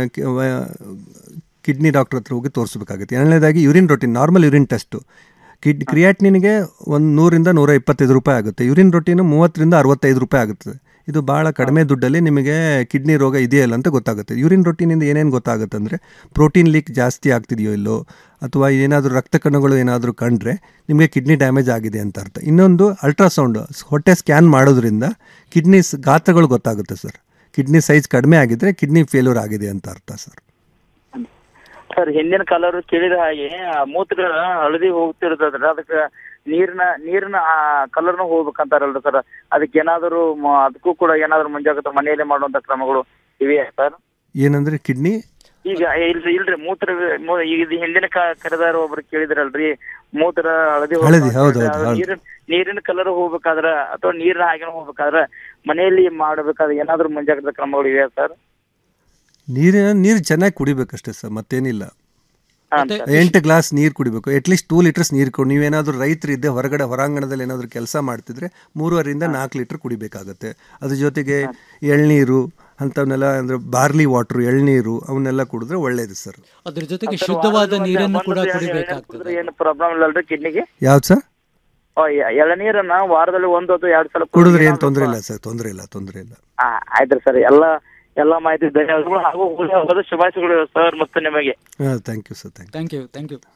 ಕಿಡ್ನಿ ಡಾಕ್ಟರ್ ಹತ್ರ ಹೋಗಿ ತೋರಿಸ್ಬೇಕಾಗುತ್ತೆ ಎರಡನೇದಾಗಿ urine routine normal urine test ಕಿಡ್ ಕ್ರಿಯಾಟ್ನಿನ್ಗೆ ಒಂದು ನೂರಿಂದ ನೂರ ಇಪ್ಪತ್ತೈದು ರೂಪಾಯಿ ಆಗುತ್ತೆ ಯೂರಿನ್ ರೊಟೀನು ಮೂವತ್ತರಿಂದ ಅರವತ್ತೈದು ರೂಪಾಯಿ ಆಗುತ್ತದೆ ಇದು ಭಾಳ ಕಡಿಮೆ ದುಡ್ಡಲ್ಲಿ ನಿಮಗೆ ಕಿಡ್ನಿ ರೋಗ ಇದೆಯಲ್ಲ ಅಂತ ಗೊತ್ತಾಗುತ್ತೆ ಯೂರಿನ್ ರೊಟೀನಿಂದ ಏನೇನು ಗೊತ್ತಾಗುತ್ತೆ ಅಂದರೆ ಪ್ರೋಟೀನ್ ಲೀಕ್ ಜಾಸ್ತಿ ಆಗ್ತಿದೆಯೋ ಇಲ್ಲೋ ಅಥವಾ ಏನಾದರೂ ರಕ್ತ ಕಣಗಳು ಏನಾದರೂ ಕಂಡ್ರೆ ನಿಮಗೆ ಕಿಡ್ನಿ ಡ್ಯಾಮೇಜ್ ಆಗಿದೆ ಅಂತ ಅರ್ಥ ಇನ್ನೊಂದು ಅಲ್ಟ್ರಾಸೌಂಡ್ ಹೊಟ್ಟೆ ಸ್ಕ್ಯಾನ್ ಮಾಡೋದ್ರಿಂದ ಕಿಡ್ನಿ ಗಾತ್ರಗಳು ಗೊತ್ತಾಗುತ್ತೆ ಸರ್ ಕಿಡ್ನಿ ಸೈಜ್ ಕಡಿಮೆ ಆಗಿದ್ದರೆ ಕಿಡ್ನಿ ಫೇಲ್ಯೂರ್ ಆಗಿದೆ ಅಂತ ಅರ್ಥ ಸರ್ ಸರ್ ಹಿಂದಿನ ಕಾಲರು ಕೇಳಿದ ಹಾಗೆ ಆ ಮೂತ್ರ ಹಳದಿ ಹೋಗ್ತಿರ್ತದ್ರ ಅದಕ್ಕೆ ನೀರಿನ ನೀರಿನ ಕಲರ್ನು ಹೋಗ್ಬೇಕಂತಾರಲ್ರಿ ಸರ್ ಅದಕ್ಕೆ ಏನಾದರೂ ಮ- ಅದಕ್ಕೂ ಕೂಡ ಏನಾದರೂ ಮುಂಜಾಗ್ರತೆ ಮನೆಯಲ್ಲೇ ಮಾಡುವಂತ ಕ್ರಮಗಳು ಇವೆಯಾ ಸರ್ ಏನಂದರೆ ಕಿಡ್ನಿ ಈಗ ಇಲ್ರಿ ಇಲ್ರಿ ಮೂತ್ರ ಮೂ- ಈಗ ಇದು ಹಿಂದಿನ ಕ- ಕರೆದಾರ ಒಬ್ರು ಕೇಳಿದ್ರಲ್ರಿ ಮೂತ್ರ ಹಳದಿ ಹಳದಿ, ಹೋಗ್ಬಾರ್ದು ಹೌದು, ಅಂತ. ಹೌದು, ಅದು ಹೌದು. ನೀರಿನ ನೀರಿನ ಕಲರ್ ಹೋಗ್ಬೇಕಾದ್ರ ಅಥವಾ ನೀರಿನ ಹಾಗೆ ಹೋಗ್ಬೇಕಾದ್ರ ಮನೆಯಲ್ಲಿ ಮಾಡಬೇಕಾದ್ರೆ ಏನಾದ್ರು ಮುಂಜಾಗ್ರತಾ ಕ್ರಮಗಳು ಇವೆಯಾ ಸರ್ ನೀರಿನ ನೀರು ಚೆನ್ನಾಗಿ ಕುಡಿಬೇಕಷ್ಟೇ ಸರ್ ಮತ್ತೇನಿಲ್ಲ ಮತ್ತೆ ಎಂಟು ಗ್ಲಾಸ್ ನೀರು ಕುಡಿಬೇಕು ಅಟ್ಲೀಸ್ಟ್ ಟೂ ಲೀಟರ್ಸ್ ನೀರು ಕೊಡಿ ನೀವೇನಾದರೂ ರೈತರು ಇದ್ದೆ ಹೊರಗಡೆ ಹೊರಾಂಗಣದಲ್ಲಿ ಏನಾದರೂ ಕೆಲಸ ಮಾಡ್ತಿದ್ರೆ ಮೂರುವರೆಯಿಂದ ನಾಲ್ಕು ಲೀಟರ್ ಕುಡಿಬೇಕಾಗತ್ತೆ ಅದ್ರ ಜೊತೆಗೆ ಎಳ್ನೀರು ಅಂಥವನ್ನೆಲ್ಲ ಅಂದರೆ ಬಾರ್ಲಿ ವಾಟ್ರು ಎಳ್ನೀರು ಅವನ್ನೆಲ್ಲ ಕುಡಿದ್ರೆ ಒಳ್ಳೇದು ಸರ್ ಅದ್ರ ಜೊತೆಗೆ ಸರ್, ಶುದ್ಧವಾದ ವಾರದಲ್ಲಿ ಒಂದ್- ನೀರನ್ನು ಒಂದ್ ಕೂಡ ದಿನ ಎಳ್ನೀರು ಕುಡಿಬೇಕಾಗ್ತದೆ ಕುಡಿದ್ರೆ ಏನು ಪ್ರಾಬ್ಲಮ್ ಇಲ್ಲಲ್ರಿ ಕಿಡ್ನಿಗೆ ಯಾವ್ದು ಸರ್ ಎಳನೀರನ್ನ ವಾರದಲ್ಲಿ ಒಂದು ಅಥವಾ ಎರಡು ಸಲ ಕುಡಿದ್ರೆ ಏನು ತೊಂದರೆ ಇಲ್ಲ ಸರ್ ತೊಂದರೆ ಇಲ್ಲ ತೊಂದರೆ ಇಲ್ಲ ಆ, ಆಯ್ತ್ರಿ ಸರ್ ಎಲ್ಲ ಎಲ್ಲ ಮಾಹಿತಿ ಧನ್ಯವಾದಗಳು ಹಾಗೂ ಹೋಳಿ ಹಬ್ಬದ ಶುಭಾಶಯಗಳು ಸರ್ ಮತ್ತು ನಿಮಗೆ ಹಾಂ thank you sir thank thank you thank you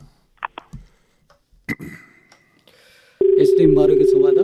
S T ಆರೋಗ್ಯ ಸಂವಾದ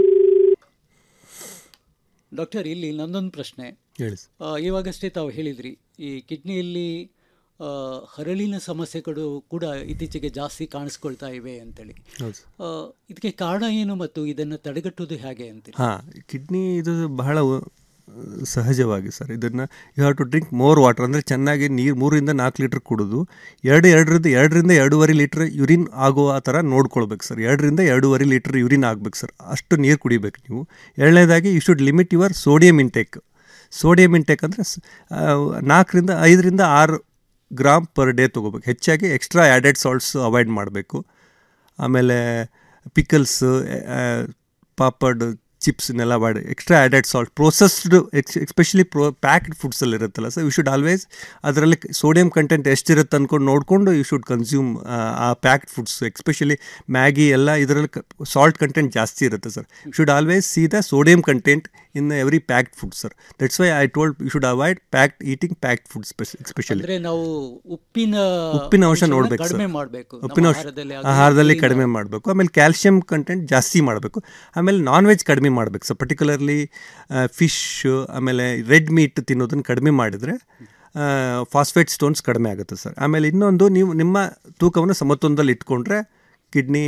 ಡಾಕ್ಟರ್ ಇಲ್ಲಿ ನಂದೊಂದು ಪ್ರಶ್ನೆ ಹೇಳಿ ಸರ್. ಆ, ಇವಾಗಷ್ಟೇ ತಾವು ಹೇಳಿದ್ರಿ ಈ ಕಿಡ್ನಿಯಲ್ಲಿ ಆ, ಹರಳಿನ ಸಮಸ್ಯೆಗಳು ಕೂಡ ಇತ್ತೀಚೆಗೆ ಜಾಸ್ತಿ ಕಾಣಿಸ್ಕೊಳ್ತಾ ಇವೆ ಅಂತೇಳಿ ಹೌದು ಸರ್. ಆ, ಇದಕ್ಕೆ ಕಾರಣ ಏನು ಮತ್ತು ಇದನ್ನು ತಡೆಗಟ್ಟುವುದು ಹೇಗೆ ಅಂತೀರಿ ಹಾಂ ಕಿಡ್ನಿ ಇದು ಬಹಳ ಅಹ್, ಸಹಜವಾಗಿ ಸರ್ ಇದನ್ನು you have to drink more water ಅಂದರೆ ಚೆನ್ನಾಗಿ ನೀರು ಮೂರಿಂದ ನಾಲ್ಕು ಲೀಟ್ರ್ ಕುಡಿದು ಎರಡು ಎರಡರಿಂದ ಎರಡರಿಂದ ಎರಡೂವರೆ ಲೀಟ್ರ್ ಯೂರಿನ್ ಆಗೋ ಆ ಥರ ನೋಡ್ಕೊಳ್ಬೇಕು ಸರ್ ಎರಡರಿಂದ ಎರಡೂವರೆ ಲೀಟ್ರ್ ಯೂರಿನ್ ಆಗಬೇಕು ಸರ್ ಅಷ್ಟು ನೀರು ಕುಡಿಬೇಕು ನೀವು ಎರಡನೇದಾಗಿ you should limit your sodium intake sodium intake ಅಂದರೆ ನಾಲ್ಕರಿಂದ ಐದರಿಂದ ಆರು ಗ್ರಾಮ್ ಪರ್ ಡೇ ತೊಗೋಬೇಕು ಹೆಚ್ಚಾಗಿ ಎಕ್ಸ್ಟ್ರಾ ಆ್ಯಡೆಡ್ ಸಾಲ್ಟ್ಸ್ ಅವಾಯ್ಡ್ ಮಾಡಬೇಕು ಆಮೇಲೆ ಪಿಕಲ್ಸ್ ಪಾಪಡ್ ಚಿಪ್ಸ್ನೆಲ್ಲ ಮಾಡಿ ಎಕ್ಸ್ಟ್ರಾ ಆ್ಯಡೆಡ್ ಸಾಲ್ಟ್ ಪ್ರೋಸೆಸ್ಡ್ ಎಕ್ಸ್ ಎಸ್ಪೆಷಲಿ ಪ್ರೋ ಪ್ಯಾಕ್ಡ್ ಫುಡ್ಸಲ್ಲಿ ಇರುತ್ತಲ್ಲ ಸೊ ಯು ಶುಡ್ ಆಲ್ವೇಸ್ ಅದರಲ್ಲಿ ಸೋಡಿಯಂ ಕಂಟೆಂಟ್ ಎಷ್ಟಿರುತ್ತೆ ಅಂದ್ಕೊಂಡು ನೋಡಿಕೊಂಡು ಯು ಶುಡ್ ಕನ್ಸ್ಯೂಮ್ ಆ ಪ್ಯಾಕ್ಡ್ ಫುಡ್ಸ್ ಎಸ್ಪೆಷಲಿ ಮ್ಯಾಗಿ ಎಲ್ಲ ಇದರಲ್ಲಿ ಸಾಲ್ಟ್ ಕಂಟೆಂಟ್ ಜಾಸ್ತಿ ಇರುತ್ತೆ sir you should always see the sodium content in every packed food sir that's why I told you should avoid packed eating packed food especially ಅಂದ್ರೆ ನಾವು ಉಪ್ಪಿನ ಉಪ್ಪಿನ ಅಂಶ ಅಂಶವನ್ನ ನೋಡ್ಬೇಕು ಸರ್ ಕಡಿಮೆ ಮಾಡಬೇಕು ಉಪ್ಪಿನ ಅಂಶ ಆಹಾರದಲ್ಲಿ ಕಡಿಮೆ ಮಾಡಬೇಕು ಆಮೇಲೆ ಕ್ಯಾಲ್ಶಿಯಂ ಕಂಟೆಂಟ್ ಜಾಸ್ತಿ ಮಾಡಬೇಕು ಆಮೇಲೆ ನಾನ್ ವೆಜ್ ಕಡಿಮೆ ಮಾಡಬೇಕು ಸರ್ ಪರ್ಟಿಕ್ಯುಲರ್ಲಿ ಫಿಶ್ ಆಮೇಲೆ ರೆಡ್ ಮೀಟ್ ತಿನ್ನೋದನ್ನು ಕಡಿಮೆ ಮಾಡಿದರೆ ಫಾಸ್ಫೇಟ್ ಸ್ಟೋನ್ಸ್ ಕಡಿಮೆ ಆಗುತ್ತೆ ಸರ್ ಆಮೇಲೆ ಇನ್ನೊಂದು ನೀವು ನಿಮ್ಮ ತೂಕವನ್ನು ಸಮತೋಲನದಲ್ಲಿ ಇಟ್ಕೊಂಡ್ರೆ ಕಿಡ್ನಿ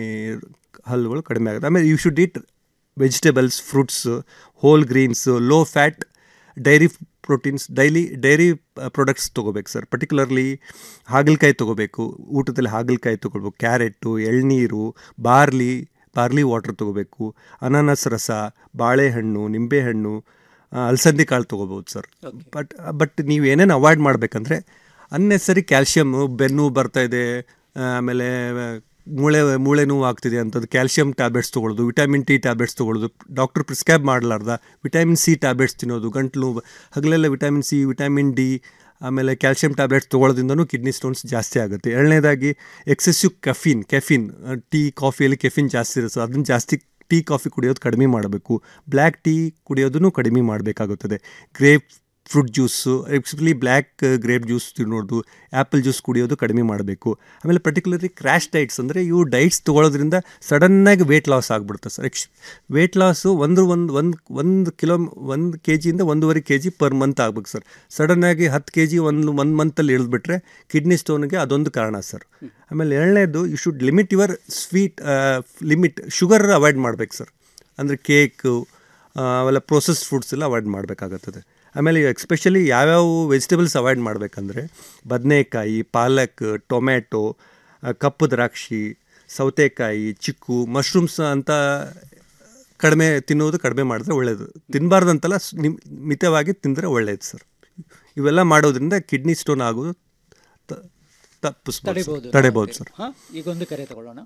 ಹಲ್ಲುಗಳು ಕಡಿಮೆ ಆಗುತ್ತೆ ಆಮೇಲೆ you should eat vegetables fruits whole greens low fat dairy proteins daily dairy products ತೊಗೋಬೇಕು ಸರ್ ಪರ್ಟಿಕ್ಯುಲರ್ಲಿ ಹಾಗಲಕಾಯಿ ತೊಗೋಬೇಕು ಊಟದಲ್ಲಿ ಹಾಗಲಕಾಯಿ ತೊಗೊಳ್ಬೇಕು ಕ್ಯಾರೆಟು ಎಳ್ನೀರು ಬಾರ್ಲಿ ಬಾರ್ಲಿ ವಾಟರ್ ತೊಗೋಬೇಕು ಅನಾನಸ್ ರಸ ಬಾಳೆಹಣ್ಣು ನಿಂಬೆಹಣ್ಣು ಆ, ಅಲಸಂದಿ ಕಾಳು ತೊಗೋಬೋದು ಸರ್ ಬಟ್ ಬಟ್ ನೀವು ಏನೇನು ಅವಾಯ್ಡ್ ಮಾಡಬೇಕಂದ್ರೆ ಅನ್ನೆಸರಿ ಕ್ಯಾಲ್ಶಿಯಮ್ಮು ಬೆನ್ನು ಬರ್ತಾ ಇದೆ ಆ, ಆಮೇಲೆ ಮೂಳೆ ಮೂಳೆ ನೋವು ಆಗ್ತಿದೆ ಅಂತದ್ದು ಕ್ಯಾಲ್ಶಿಯಂ ಟ್ಯಾಬ್ಲೆಟ್ಸ್ ತೊಗೊಳ್ಳೋದು ವಿಟಮಿನ್ ಟಿ ಟ್ಯಾಬ್ಲೆಟ್ಸ್ ತೊಗೊಳ್ಳೋದು ಡಾಕ್ಟರ್ ಪ್ರಿಸ್ಕ್ರೈಬ್ ಮಾಡಲಾರ್ದ ವಿಟಮಿನ್ ಸಿ ಟ್ಯಾಬ್ಲೆಟ್ಸ್ ತಿನ್ನೋದು ಗಂಟ್ಲು ನೋವು ಹಗಲೆಲ್ಲ ವಿಟಮಿನ್ ಸಿ ವಿಟಮಿನ್ ಡಿ ಆಮೇಲೆ ಕ್ಯಾಲ್ಶಿಯಂ ಟ್ಯಾಬ್ಲೆಟ್ಸ್ ತೊಗೊಳ್ಳೋದ್ರಿಂದನೂ ಕಿಡ್ನಿ ಸ್ಟೋನ್ಸ್ ಜಾಸ್ತಿ ಆಗುತ್ತೆ ಎರಡನೇದಾಗಿ ಎಕ್ಸೆಸಿವ್ ಕೆಫಿನ್ ಕೆಫಿನ್ ಟೀ ಕಾಫಿಯಲ್ಲಿ ಕೆಫಿನ್ ಜಾಸ್ತಿ ಇರುತ್ತೆ ಅದನ್ನು ಜಾಸ್ತಿ ಟೀ ಕಾಫಿ ಕುಡಿಯೋದು ಕಡಿಮೆ ಮಾಡಬೇಕು ಬ್ಲ್ಯಾಕ್ ಟೀ ಕುಡಿಯೋದನ್ನು ಕಡಿಮೆ ಮಾಡಬೇಕಾಗುತ್ತದೆ grape fruit juice especially black grape juice ತಿನ್ನೋದು ಆ್ಯಪಲ್ ಜ್ಯೂಸ್ ಕುಡಿಯೋದು ಕಡಿಮೆ ಮಾಡಬೇಕು ಆಮೇಲೆ ಪರ್ಟಿಕ್ಯುಲರ್ಲಿ ಕ್ರ್ಯಾಶ್ ಡೈಟ್ಸ್ ಅಂದರೆ ಇವು ಡೈಟ್ಸ್ ತೊಗೊಳೋದ್ರಿಂದ ಸಡನ್ನಾಗಿ ವೇಟ್ ಲಾಸ್ ಆಗಿಬಿಡುತ್ತೆ ಸರ್ ಎಕ್ಸ್ ವೇಟ್ ಲಾಸು ಒಂದು ಒಂದು ಒಂದು ಒಂದು ಕಿಲೋ ಒಂದು ಕೆ ಜಿಯಿಂದ ಒಂದೂವರೆ ಕೆ ಜಿ ಪರ್ ಮಂತ್ ಆಗ್ಬೇಕು ಸರ್ ಸಡನ್ನಾಗಿ ಹತ್ತು ಕೆ ಜಿ ಒಂದು ಒಂದು ಮಂತಲ್ಲಿ ಇಳಿದ್ಬಿಟ್ರೆ ಕಿಡ್ನಿ ಸ್ಟೋನ್ಗೆ ಅದೊಂದು ಕಾರಣ ಸರ್ ಆಮೇಲೆ ಎರಡನೇದು you should limit your sweet limit sugar avoid ಮಾಡ್ಬೇಕು ಸರ್ ಅಂದರೆ ಕೇಕು ಅವೆಲ್ಲ ಪ್ರೊಸೆಸ್ ಫುಡ್ಸ್ ಎಲ್ಲ ಅವಾಯ್ಡ್ ಮಾಡಬೇಕಾಗುತ್ತದೆ ಆಮೇಲೆ ಎಕ್ಸ್ಪೆಷಲಿ ಯಾವ್ಯಾವ ವೆಜಿಟೇಬಲ್ಸ್ ಅವಾಯ್ಡ್ ಮಾಡಬೇಕಂದ್ರೆ ಬದನೆಕಾಯಿ ಪಾಲಕ್ ಟೊಮ್ಯಾಟೊ ಆ, ಕಪ್ಪು ದ್ರಾಕ್ಷಿ ಸೌತೆಕಾಯಿ ಚಿಕ್ಕು ಮಶ್ರೂಮ್ಸ್ ಅಂತ ಕಡಿಮೆ ತಿನ್ನೋದು ಕಡಿಮೆ ಮಾಡಿದ್ರೆ ಒಳ್ಳೆಯದು ತಿನ್ನಬಾರ್ದಂತೆಲ್ಲ ಸ್- ನಿಮ್ ಮಿತವಾಗಿ ತಿಂದರೆ ಒಳ್ಳೆಯದು ಸರ್ ಇವೆಲ್ಲ ಮಾಡೋದ್ರಿಂದ ಕಿಡ್ನಿ ಸ್ಟೋನ್ ಆಗೋದು ತ- ತಪ್ಪಿಸ್ಬೋದು ತಡೆಬಹುದು ಸರ್. ತಡೆಬೋದು ಸರ್ ಹಾ ಈಗೊಂದು ಕರೆ ತಗೊಳ್ಳೋಣ